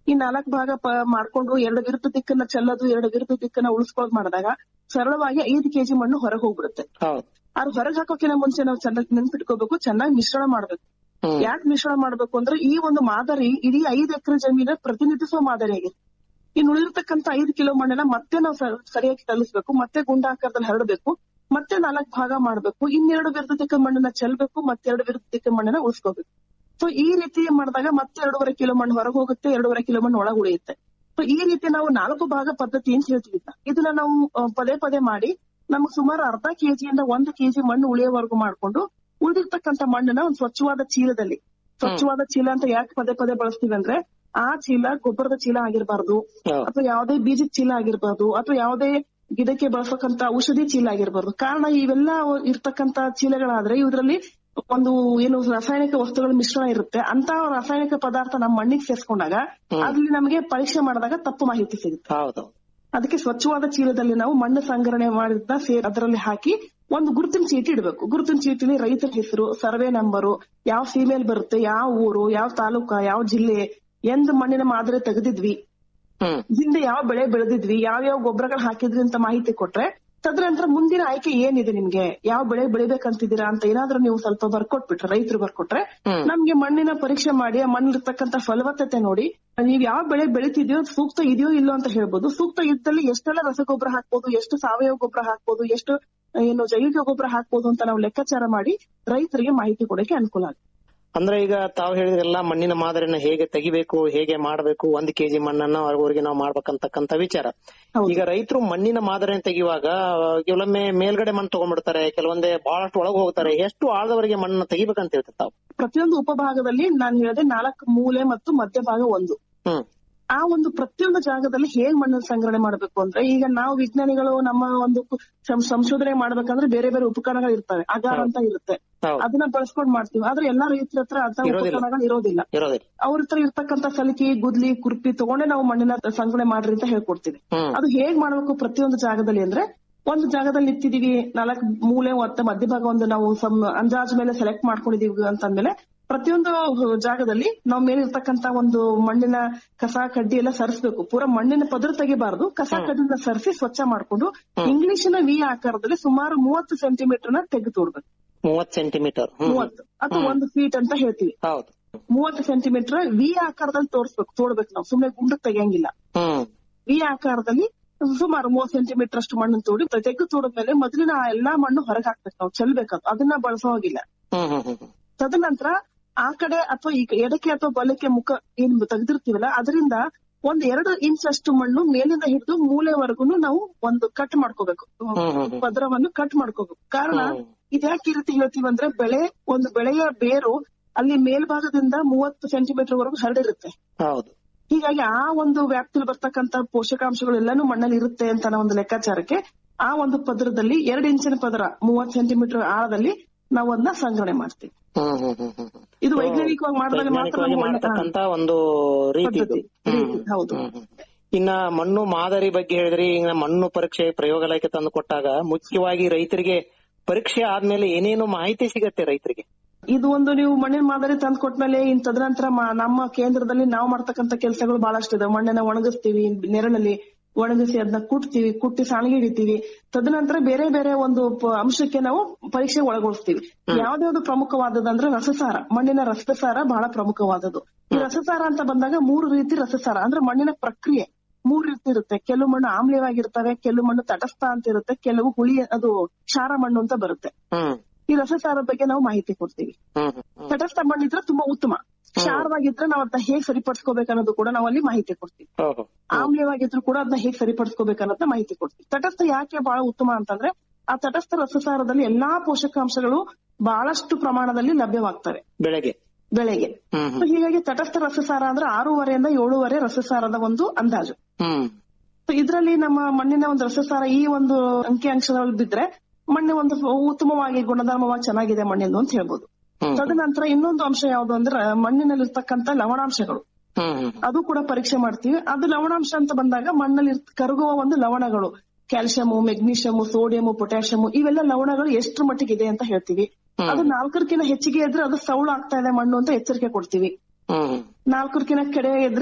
Speaker 1: ಈ ನಾಲ್ಕು ಭಾಗ ಪ- ಮಾಡ್ಕೊಂಡು ಎರಡು ವಿರುದ್ಧ ದಿಕ್ಕನ್ನ ಚೆಲ್ಲೋದು ಎರಡು ವಿರುದ್ಧ ದಿಕ್ಕನ್ನ ಉಳಿಸ್ಕೊಳ್ಳೋದು ಮಾಡಿದಾಗ ಸರಳವಾಗಿ ಐದು ಕೆಜಿ ಮಣ್ಣು ಹೊರಗೆ ಹೋಗ್ಬಿಡುತ್ತೆ
Speaker 10: ಹೌದು
Speaker 1: ಅದು ಹೊರಗೆ ಹಾಕೋಕಿನ ಮುಂಚೆ ನಾವು ಚೆನ್ನಾಗಿ ನೆನ್ಪಿಟ್ಕೋಬೇಕು ಚೆನ್ನಾಗಿ ಮಿಶ್ರಣ ಮಾಡ್ಬೇಕು
Speaker 10: ಹ್ಮ್.
Speaker 1: ಯಾಕೆ ಮಿಶ್ರಣ ಮಾಡ್ಬೇಕು ಅಂದ್ರೆ ಈ ಒಂದು ಮಾದರಿ ಇಡೀ ಐದು ಎಕರೆ ಜಮೀನ ಪ್ರತಿನಿಧಿಸುವ ಮಾದರಿ ಆಗಿದೆ ಇನ್ನು ಉಳಿದಿರ್ತಕ್ಕಂತ ಐದು ಕಿಲೋ ಮಣ್ಣನ್ನ ಮತ್ತೆ ನಾವು ಸ- ಸರಿಯಾಗಿ ಕಲಿಸ್ಬೇಕು ಮತ್ತೆ ಗುಂಡಾಕಾರದಲ್ಲಿ ಹರಡಬೇಕು ಮತ್ತೆ ನಾಲ್ಕು ಭಾಗ ಮಾಡ್ಬೇಕು ಇನ್ನೆರಡು ವಿರುದ್ಧ ದಿಕ್ಕ ಮಣ್ಣನ್ನ ಚೆಲ್ಬೇಕು ಮತ್ತೆರಡು ವಿರುದ್ಧ ದಿಕ್ಕ ಮಣ್ಣನ್ನ ಉಳಿಸ್ಕೋಬೇಕು ಸೊ ಈ ರೀತಿ ಮಾಡಿದಾಗ ಮತ್ತೆ ಎರಡೂವರೆ ಕಿಲೋ ಮಣ್ಣು ಹೊರಗೆ ಹೋಗುತ್ತೆ ಎರಡೂವರೆ ಕಿಲೋ ಮಣ್ಣು ಒಳಗೆ ಉಳಿಯುತ್ತೆ ಸೊ ಈ ರೀತಿ ನಾವು ನಾಲ್ಕು ಭಾಗ ಪದ್ಧತಿ ಅಂತ ಹೇಳ್ತೀವಿ ಇದನ್ನ. ಇದನ್ನ ನಾವು ಆ, ಪದೇ ಪದೇ ಮಾಡಿ ನಮ್ಗೆ ಸುಮಾರು ಅರ್ಧ ಕೆಜಿಯಿಂದ ಒಂದು ಕೆಜಿ ಮಣ್ಣು ಉಳಿಯೋವರೆಗೂ ಮಾಡ್ಕೊಂಡು ಉಳಿದಿರ್ತಕ್ಕಂಥ ಮಣ್ಣನ್ನ ಒಂದು ಸ್ವಚ್ಛವಾದ ಚೀಲದಲ್ಲಿ ಸ್ವಚ್ಛವಾದ ಚೀಲ ಅಂತ ಯಾಕೆ ಪದೇ ಪದೇ ಬಳಸ್ತೀವಿ ಅಂದ್ರೆ ಆ ಚೀಲ ಗೊಬ್ಬರದ ಚೀಲ ಆಗಿರ್ಬಾರ್ದು ಅಥವಾ ಯಾವುದೇ ಬೀಜದ ಚೀಲ ಆಗಿರ್ಬಾರ್ದು ಅಥವಾ ಯಾವುದೇ ಗಿಡಕ್ಕೆ ಬಳಸತಕ್ಕಂತ ಔಷಧಿ ಚೀಲ ಆಗಿರ್ಬಾರ್ದು ಕಾರಣ ಇವೆಲ್ಲ ಇರ್ತಕ್ಕಂತ ಚೀಲಗಳಾದ್ರೆ ಇದ್ರಲ್ಲಿ ಒಂದು ಏನು ರಾಸಾಯನಿಕ ವಸ್ತುಗಳ ಮಿಶ್ರಣ ಇರುತ್ತೆ ಅಂತ ರಾಸಾಯನಿಕ ಪದಾರ್ಥ ನಮ್ಮ ಮಣ್ಣಿಗೆ ಸೇರ್ಸ್ಕೊಂಡಾಗ ಅಲ್ಲಿ ನಮಗೆ ಪರೀಕ್ಷೆ ಮಾಡಿದಾಗ ತಪ್ಪು ಮಾಹಿತಿ ಸಿಗುತ್ತೆ
Speaker 10: ಹೌದು
Speaker 1: ಅದಕ್ಕೆ ಸ್ವಚ್ಛವಾದ ಚೀಲದಲ್ಲಿ ನಾವು ಮಣ್ಣು ಸಂಗ್ರಹಣೆ ಮಾಡಿದ ಸೇರ್ ಅದರಲ್ಲಿ ಹಾಕಿ ಒಂದು ಗುರುತಿನ ಚೀಟಿ ಇಡಬೇಕು ಗುರುತಿನ ಚೀಟಿಲಿ ರೈತರ ಹೆಸರು ಸರ್ವೆ ನಂಬರು ಯಾವ ಸೀಮೆಲ್ ಬರುತ್ತೆ ಯಾವ ಊರು ಯಾವ ತಾಲೂಕ ಯಾವ ಜಿಲ್ಲೆ ಎಂದ್ ಮಣ್ಣಿನ ಮಾದರಿ ತೆಗೆದಿದ್ವಿ
Speaker 10: ಹ್ಮ್
Speaker 1: ಹಿಂದೆ ಯಾವ ಬೆಳೆ ಬೆಳೆದಿದ್ವಿ ಯಾವ ಯಾವ ಗೊಬ್ಬರಗಳು ಹಾಕಿದ್ವಿ ಅಂತ ಮಾಹಿತಿ ಕೊಟ್ರೆ ತದನಂತರ ಮುಂದಿನ ಆಯ್ಕೆ ಏನಿದೆ ನಿಮ್ಗೆ ಯಾವ ಬೆಳೆ ಬೆಳಿಬೇಕಂತಿದ್ದೀರಾ ಅಂತ ಏನಾದ್ರೂ ನೀವು ಸ್ವಲ್ಪ ಬರ್ಕೊಟ್ಬಿಟ್ರೆ ರೈತರು ಬರ್ಕೊಟ್ರೆ ನಮ್ಗೆ ಮಣ್ಣಿನ ಪರೀಕ್ಷೆ ಮಾಡಿ ಆ ಮಣ್ಣಿರ್ತಕ್ಕಂಥ ಫಲವತ್ತತೆ ನೋಡಿ ನೀವ್ ಯಾವ ಬೆಳೆ ಬೆಳಿತಿದ್ಯೋ ಅದ್ ಸೂಕ್ತ ಇದೆಯೋ ಇಲ್ಲೋ ಅಂತ ಹೇಳ್ಬೋದು ಸೂಕ್ತ ಇದ್ದಲ್ಲಿ ಎಷ್ಟೆಲ್ಲ ರಸಗೊಬ್ಬರ ಹಾಕ್ಬೋದು ಎಷ್ಟು ಸಾವಯವ ಗೊಬ್ಬರ ಹಾಕ್ಬೋದು ಎಷ್ಟು ಏನು ಜೈವಿಕ ಗೊಬ್ಬರ ಹಾಕ್ಬೋದು ಅಂತ ನಾವು ಲೆಕ್ಕಾಚಾರ ಮಾಡಿ ರೈತರಿಗೆ ಮಾಹಿತಿ ಕೊಡಕ್ಕೆ ಅನುಕೂಲ ಆಗುತ್ತೆ
Speaker 10: ಅಂದ್ರೆ ಈಗ ತಾವು ಹೇಳಿದ್ರೆಲ್ಲ ಮಣ್ಣಿನ ಮಾದರಿನ ಹೇಗೆ ತೆಗಿಬೇಕು ಹೇಗೆ ಮಾಡಬೇಕು ಒಂದ್ ಕೆಜಿ ಮಣ್ಣನ್ನ ಅವ್ರಿಗೆ ನಾವು ಮಾಡ್ಬೇಕಂತಕ್ಕಂತ ವಿಚಾರ ಈಗ ರೈತರು ಮಣ್ಣಿನ ಮಾದರಿನ ತೆಗೆಯುವಾಗ ಕೆಲವೊಮ್ಮೆ ಮೇಲ್ಗಡೆ ಮಣ್ಣು ತಗೊಂಡ್ಬಿಡ್ತಾರೆ ಕೆಲವೊಂದೇ ಬಹಳಷ್ಟು ಒಳಗೆ ಹೋಗ್ತಾರೆ ಎಷ್ಟು ಆಳದವರೆಗೆ ಮಣ್ಣನ್ನ ತೆಗಿಬೇಕಂತ ಹೇಳ್ತಾರೆ ತಾವು
Speaker 1: ಪ್ರತಿಯೊಂದು ಉಪಭಾಗದಲ್ಲಿ ನಾನು ಹೇಳಿದೆ ನಾಲ್ಕು ಮೂಲೆ ಮತ್ತು ಮಧ್ಯಭಾಗ ಒಂದು
Speaker 10: ಹ್ಮ್
Speaker 1: ಆ ಒಂದು ಪ್ರತಿಯೊಂದು ಜಾಗದಲ್ಲಿ ಹೇಗ್ ಮಣ್ಣನ್ನು ಸಂಗ್ರಹಣೆ ಮಾಡಬೇಕು ಅಂದ್ರೆ ಈಗ ನಾವು ವಿಜ್ಞಾನಿಗಳು ನಮ್ಮ ಒಂದು ಕು- ಸಂ- ಸಂಶೋಧನೆ ಮಾಡ್ಬೇಕಂದ್ರೆ ಬೇರೆ ಬೇರೆ ಉಪಕರಣಗಳು ಇರ್ತವೆ ಅಗಾರ ಅಂತ ಇರುತ್ತೆ
Speaker 10: ಹೌದು.
Speaker 1: ಅದನ್ನ ಬಳಸ್ಕೊಂಡ್ ಮಾಡ್ತೀವಿ ಆದ್ರೆ ಎಲ್ಲಾ ರೈತರ ಹತ್ರ ಅಂತ
Speaker 10: ಇರೋದಿಲ್ಲ.
Speaker 1: ಉಪಕರಣಗಳು ಇರೋದಿಲ್ಲ
Speaker 10: ಇರೋದಿಲ್ಲ
Speaker 1: ಅವ್ರ ಹತ್ರ ಇರ್ತಕ್ಕಂತ ಸಲಿಕೆ ಗುದ್ಲಿ ಕುರ್ಪಿ ತಗೊಂಡೆ ನಾವು ಮಣ್ಣಿನ ಸಂಗ್ರಹಣೆ ಮಾಡ್ರಿ ಅಂತ ಹೇಳ್ಕೊಡ್ತೀವಿ
Speaker 10: ಹ್ಮ್
Speaker 1: ಅದು ಹೇಗ್ ಮಾಡ್ಬೇಕು ಪ್ರತಿಯೊಂದು ಜಾಗದಲ್ಲಿ ಅಂದ್ರೆ ಒಂದು ಜಾಗದಲ್ಲಿ ನಿಂತಿದೀವಿ ನಾಲ್ಕು ಮೂಲೆ ಮತ್ತೆ ಮಧ್ಯಭಾಗ ಒಂದು ನಾವು ಸಮ್ ಅಂದಾಜ್ ಮೇಲೆ ಸೆಲೆಕ್ಟ್ ಮಾಡ್ಕೊಂಡಿದೀವಿ ಅಂತಂದ್ಮೇಲೆ ಪ್ರತಿಯೊಂದು ಜಾಗದಲ್ಲಿ ನಾವು ಮೇಲಿರ್ತಕ್ಕಂತ ಒಂದು ಮಣ್ಣಿನ ಕಸ ಕಡ್ಡಿ ಎಲ್ಲ ಸರಿಸ್ಬೇಕು ಪೂರಾ ಮಣ್ಣಿನ ಪದ್ರ ತೆಗಿಬಾರ್ದು ಕಸ ಕಡ್ಡಿನ ಸರಿಸಿ ಸ್ವಚ್ಛ ಮಾಡ್ಕೊಂಡು ಇಂಗ್ಲಿಷಿನ ವಿ ಆಕಾರದಲ್ಲಿ ಸುಮಾರು ಮೂವತ್ತು ಸೆಂಟಿಮೀಟರ್ ನ ತೆಗೆದು ತೋಡ್ಬೇಕು
Speaker 10: ಮೂವತ್ ಸೆಂಟಿಮೀಟರ್
Speaker 1: ಮೂವತ್ತು ಅಥವಾ ಒಂದು ಫೀಟ್ ಅಂತ ಹೇಳ್ತೀವಿ
Speaker 10: ಹೌದು
Speaker 1: ಮೂವತ್ತು ಸೆಂಟಿಮೀಟರ್ ವಿ ಆಕಾರದಲ್ಲಿ ತೋರಿಸ್ಬೇಕು ತೋಡ್ಬೇಕು ನಾವು ಸುಮ್ನೆ ಗುಂಡಕ್ ತೆಗಿಯಂಗಿಲ್ಲ
Speaker 10: ಹ್ಮ್
Speaker 1: ವಿ ಆಕಾರದಲ್ಲಿ ಸುಮಾರು ಮೂವತ್ ಸೆಂಟಿಮೀಟರ್ ಅಷ್ಟು ಮಣ್ಣನ್ನು ತೋಡಿ ತೆಗೆದು ತೋಡಿದ್ಮೇಲೆ ಮೊದಲಿನ ಆ ಎಲ್ಲಾ ಮಣ್ಣು ಹೊರಗೆ ಹಾಕ್ಬೇಕು ನಾವು ಚೆಲ್ಬೇಕು ಅದನ್ನ ಬಳಸೋ ಹೋಗಿಲ್ಲ
Speaker 10: ಹ್ಮ್ ಹ್ಮ್ ಹ್ಮ್ ಹ್ಮ್
Speaker 1: ತದನಂತರ ಆ ಕಡೆ ಅಥವಾ ಈ ಎಡಕ್ಕೆ ಅಥವಾ ಬಲಕ್ಕೆ ಮುಖ ಏನ್ ತೆಗೆದಿರ್ತೀವಲ್ಲ ಅದರಿಂದ ಒಂದ್ ಎರಡು ಇಂಚ್ ಅಷ್ಟು ಮಣ್ಣು ಮೇಲಿಂದ ಹಿಡಿದು ಮೂಲೆವರೆಗೂ ನಾವು ಒಂದು ಕಟ್ ಮಾಡ್ಕೋಬೇಕು ಪದರವನ್ನು ಕಟ್ ಮಾಡ್ಕೋಬೇಕು ಕಾರಣ ಇದ್ಯಾಕೆ ಈ ರೀತಿ ಹೇಳ್ತೀವಿ ಅಂದ್ರೆ ಬೆಳೆ ಒಂದು ಬೆಳೆಯ ಬೇರು ಅಲ್ಲಿ ಮೇಲ್ಭಾಗದಿಂದ ಮೂವತ್ತು ಸೆಂಟಿಮೀಟರ್ ವರೆಗೂ ಹರಡಿರುತ್ತೆ
Speaker 10: ಹೌದು
Speaker 1: ಹೀಗಾಗಿ ಆ ಒಂದು ವ್ಯಾಪ್ತಿಯಲ್ಲಿ ಬರ್ತಕ್ಕಂತ ಪೋಷಕಾಂಶಗಳು ಎಲ್ಲಾನು ಮಣ್ಣಲ್ಲಿ ಇರುತ್ತೆ ಅಂತ ಅನ್ನೋ ಒಂದು ಲೆಕ್ಕಾಚಾರಕ್ಕೆ ಆ ಒಂದು ಪದರದಲ್ಲಿ ಎರಡು ಇಂಚಿನ ಪದರ ಮೂವತ್ ಸೆಂಟಿಮೀಟರ್ ಆಳದಲ್ಲಿ ನಾವು ಅದನ್ನ ಸಂಗ್ರಹಣೆ ಮಾಡ್ತೀವಿ
Speaker 10: ಹ್ಮ್ ಹ್ಮ್ ಹ್ಮ್ ಹ್ಮ್ ಹ್ಮ್.
Speaker 1: ಇದು ವೈಜ್ಞಾನಿಕವಾಗಿ ಮಾಡಿದಾಗ ಮಾತ್ರ
Speaker 10: ವೈಜ್ಞಾನಿಕವಾಗಿ
Speaker 1: ನಮ್ಗೆ ಒಳ್ಳೆ-
Speaker 10: ಮಾಡ್ತಕ್ಕಂತ ಒಂದು ರೀತಿ ಇದು.
Speaker 1: ಪದ್ಧತಿ. ರೀತಿ, ಹೌದು
Speaker 10: ಇನ್ನ ಮಣ್ಣು ಮಾದರಿ ಬಗ್ಗೆ ಹೇಳಿದ್ರಿ ಈಗ ಮಣ್ಣು ಪರೀಕ್ಷೆ ಪ್ರಯೋಗಾಲಯಕ್ಕೆ ತಂದು ಕೊಟ್ಟಾಗ ಮುಖ್ಯವಾಗಿ ರೈತರಿಗೆ ಪರೀಕ್ಷೆ ಆದ್ಮೇಲೆ ಏನೇನು ಮಾಹಿತಿ ಸಿಗತ್ತೆ ರೈತರಿಗೆ
Speaker 1: ಇದು ಒಂದು ನೀವು ಮಣ್ಣಿನ ಮಾದರಿ ತಂದು ಕೊಟ್ಮೇಲೆ ಇನ್ ತದನಂತರ ಮ- ನಮ್ಮ ಕೇಂದ್ರದಲ್ಲಿ ನಾವು ಮಾಡ್ತಕ್ಕಂತ ಕೆಲಸಗಳು ಬಹಳಷ್ಟು ಇದೆ ಮಣ್ಣನ್ನ ಒಣಗಿಸ್ತೀವಿ ನೆರಳಲ್ಲಿ ಒಣಗಿಸಿ ಅದನ್ನ ಕುಟ್ತೀವಿ ಕುಟ್ಟಿ ಸಾಣಿಗೆ ಹಿಡಿತೀವಿ ತದನಂತರ ಬೇರೆ ಬೇರೆ ಒಂದು ಪ- ಅಂಶಕ್ಕೆ ನಾವು ಪರೀಕ್ಷೆ ಒಳಗೊಳಿಸ್ತೀವಿ ಯಾವ್ದಾವ್ದು ಪ್ರಮುಖವಾದದಂದ್ರೆ ರಸಸಾರ ಮಣ್ಣಿನ ರಸಸಾರ ಬಹಳ ಪ್ರಮುಖವಾದದ್ದು ಈ ರಸಸಾರ ಅಂತ ಬಂದಾಗ ಮೂರು ರೀತಿ ರಸಸಾರ ಅಂದ್ರೆ ಮಣ್ಣಿನ ಪ್ರಕ್ರಿಯೆ ಮೂರು ರೀತಿ ಇರುತ್ತೆ ಕೆಲವು ಮಣ್ಣು ಆಮ್ಲೀಯವಾಗಿರ್ತವೆ ಕೆಲವು ಮಣ್ಣು ತಟಸ್ಥ ಅಂತ ಇರುತ್ತೆ ಕೆಲವು ಹುಳಿ ಅದು ಕ್ಷಾರ ಮಣ್ಣು ಅಂತ ಬರುತ್ತೆ
Speaker 10: ಹ್ಮ್
Speaker 1: ಈ ರಸಸಾರದ ಬಗ್ಗೆ ನಾವು ಮಾಹಿತಿ ಕೊಡ್ತೀವಿ
Speaker 10: ಹ್ಮ್ ಹ್ಮ್
Speaker 1: ತಟಸ್ಥ ಮಣ್ಣಿದ್ರೆ ತುಂಬಾ ಉತ್ತಮ ಕ್ಷಾರವಾಗಿದ್ರೆ ನಾವು ಅದನ್ನ ಹೇಗ್ ಸರಿಪಡಿಸ್ಕೋಬೇಕು ಅನ್ನೋದು ಕೂಡ ನಾವು ಅಲ್ಲಿ ಮಾಹಿತಿ ಕೊಡ್ತೀವಿ
Speaker 10: ಓಹೋ
Speaker 1: ಆಮ್ಲೀಯವಾಗಿದ್ರು ಕೂಡ ಅದನ್ನ ಹೇಗ್ ಸರಿಪಡಿಸ್ಕೋಬೇಕು ಅನ್ನೋದನ್ನ ಮಾಹಿತಿ ಕೊಡ್ತೀವಿ ತಟಸ್ಥ ಯಾಕೆ ಬಹಳ ಉತ್ತಮ ಅಂತಂದ್ರೆ ಆ ತಟಸ್ಥ ರಸಸಾರದಲ್ಲಿ ಎಲ್ಲಾ ಪೋಷಕಾಂಶಗಳು ಬಹಳಷ್ಟು ಪ್ರಮಾಣದಲ್ಲಿ ಲಭ್ಯವಾಗ್ತವೆ
Speaker 10: ಬೆಳೆಗೆ
Speaker 1: ಬೆಳೆಗೆ
Speaker 10: ಹ್ಮ್
Speaker 1: So ಹೀಗಾಗಿ ತಟಸ್ಥ ರಸಸಾರ ಅಂದ್ರೆ ಆರೂವರೆಯಿಂದ ಏಳೂವರೆ ರಸಸಾರದ ಒಂದು ಅಂದಾಜು
Speaker 10: ಹ್ಮ್
Speaker 1: So ಇದ್ರಲ್ಲಿ ನಮ್ಮ ಮಣ್ಣಿನ ಒಂದು ರಸಸಾರ ಈ ಒಂದು ಅಂಕಿ ಅಂಶದಲ್ಲಿ ಬಿದ್ರೆ ಮಣ್ಣು ಒಂದು ಉತ್ತಮವಾಗಿ ಗುಣಧರ್ಮವಾಗಿ ಚೆನ್ನಾಗಿದೆ ಮಣ್ಣಿಂದು ಅಂತ ಹೇಳ್ಬೋದು ತದನಂತರ ಇನ್ನೊಂದು ಅಂಶ ಯಾವುದು ಅಂದ್ರೆ ಮಣ್ಣಿನಲ್ಲಿ ಇರ್ತಕ್ಕಂತ ಲವಣಾಂಶಗಳು
Speaker 10: ಹ್ಮ್ ಹ್ಮ್
Speaker 1: ಅದು ಕೂಡ ಪರೀಕ್ಷೆ ಮಾಡ್ತೀವಿ ಅದು ಲವಣಾಂಶ ಅಂತ ಬಂದಾಗ ಮಣ್ಣಲ್ಲಿ ಇರ್ತ- ಕರಗುವ ಒಂದು ಲವಣಗಳು ಕ್ಯಾಲ್ಸಿಯಂ ಮೆಗ್ನೀಷಿಯಂ ಸೋಡಿಯಂ ಪೊಟ್ಯಾಷಿಯಂ ಇವೆಲ್ಲ ಲವಣಗಳು ಎಷ್ಟು ಮಟ್ಟಿಗೆ ಇದೆ ಅಂತ ಹೇಳ್ತೀವಿ ಅದು ನಾಲ್ಕರಕ್ಕಿಂತ ಹೆಚ್ಚಿಗೆ ಇದ್ರೆ ಅದು ಸೌಳು ಆಗ್ತಾ ಇದೆ ಮಣ್ಣು ಅಂತ ಎಚ್ಚರಿಕೆ ಕೊಡ್ತೀವಿ
Speaker 10: ಹ್ಮ್
Speaker 1: ನಾಲ್ಕರಕ್ಕಿಂತ ಕಡೆ ಇದ್ರೆ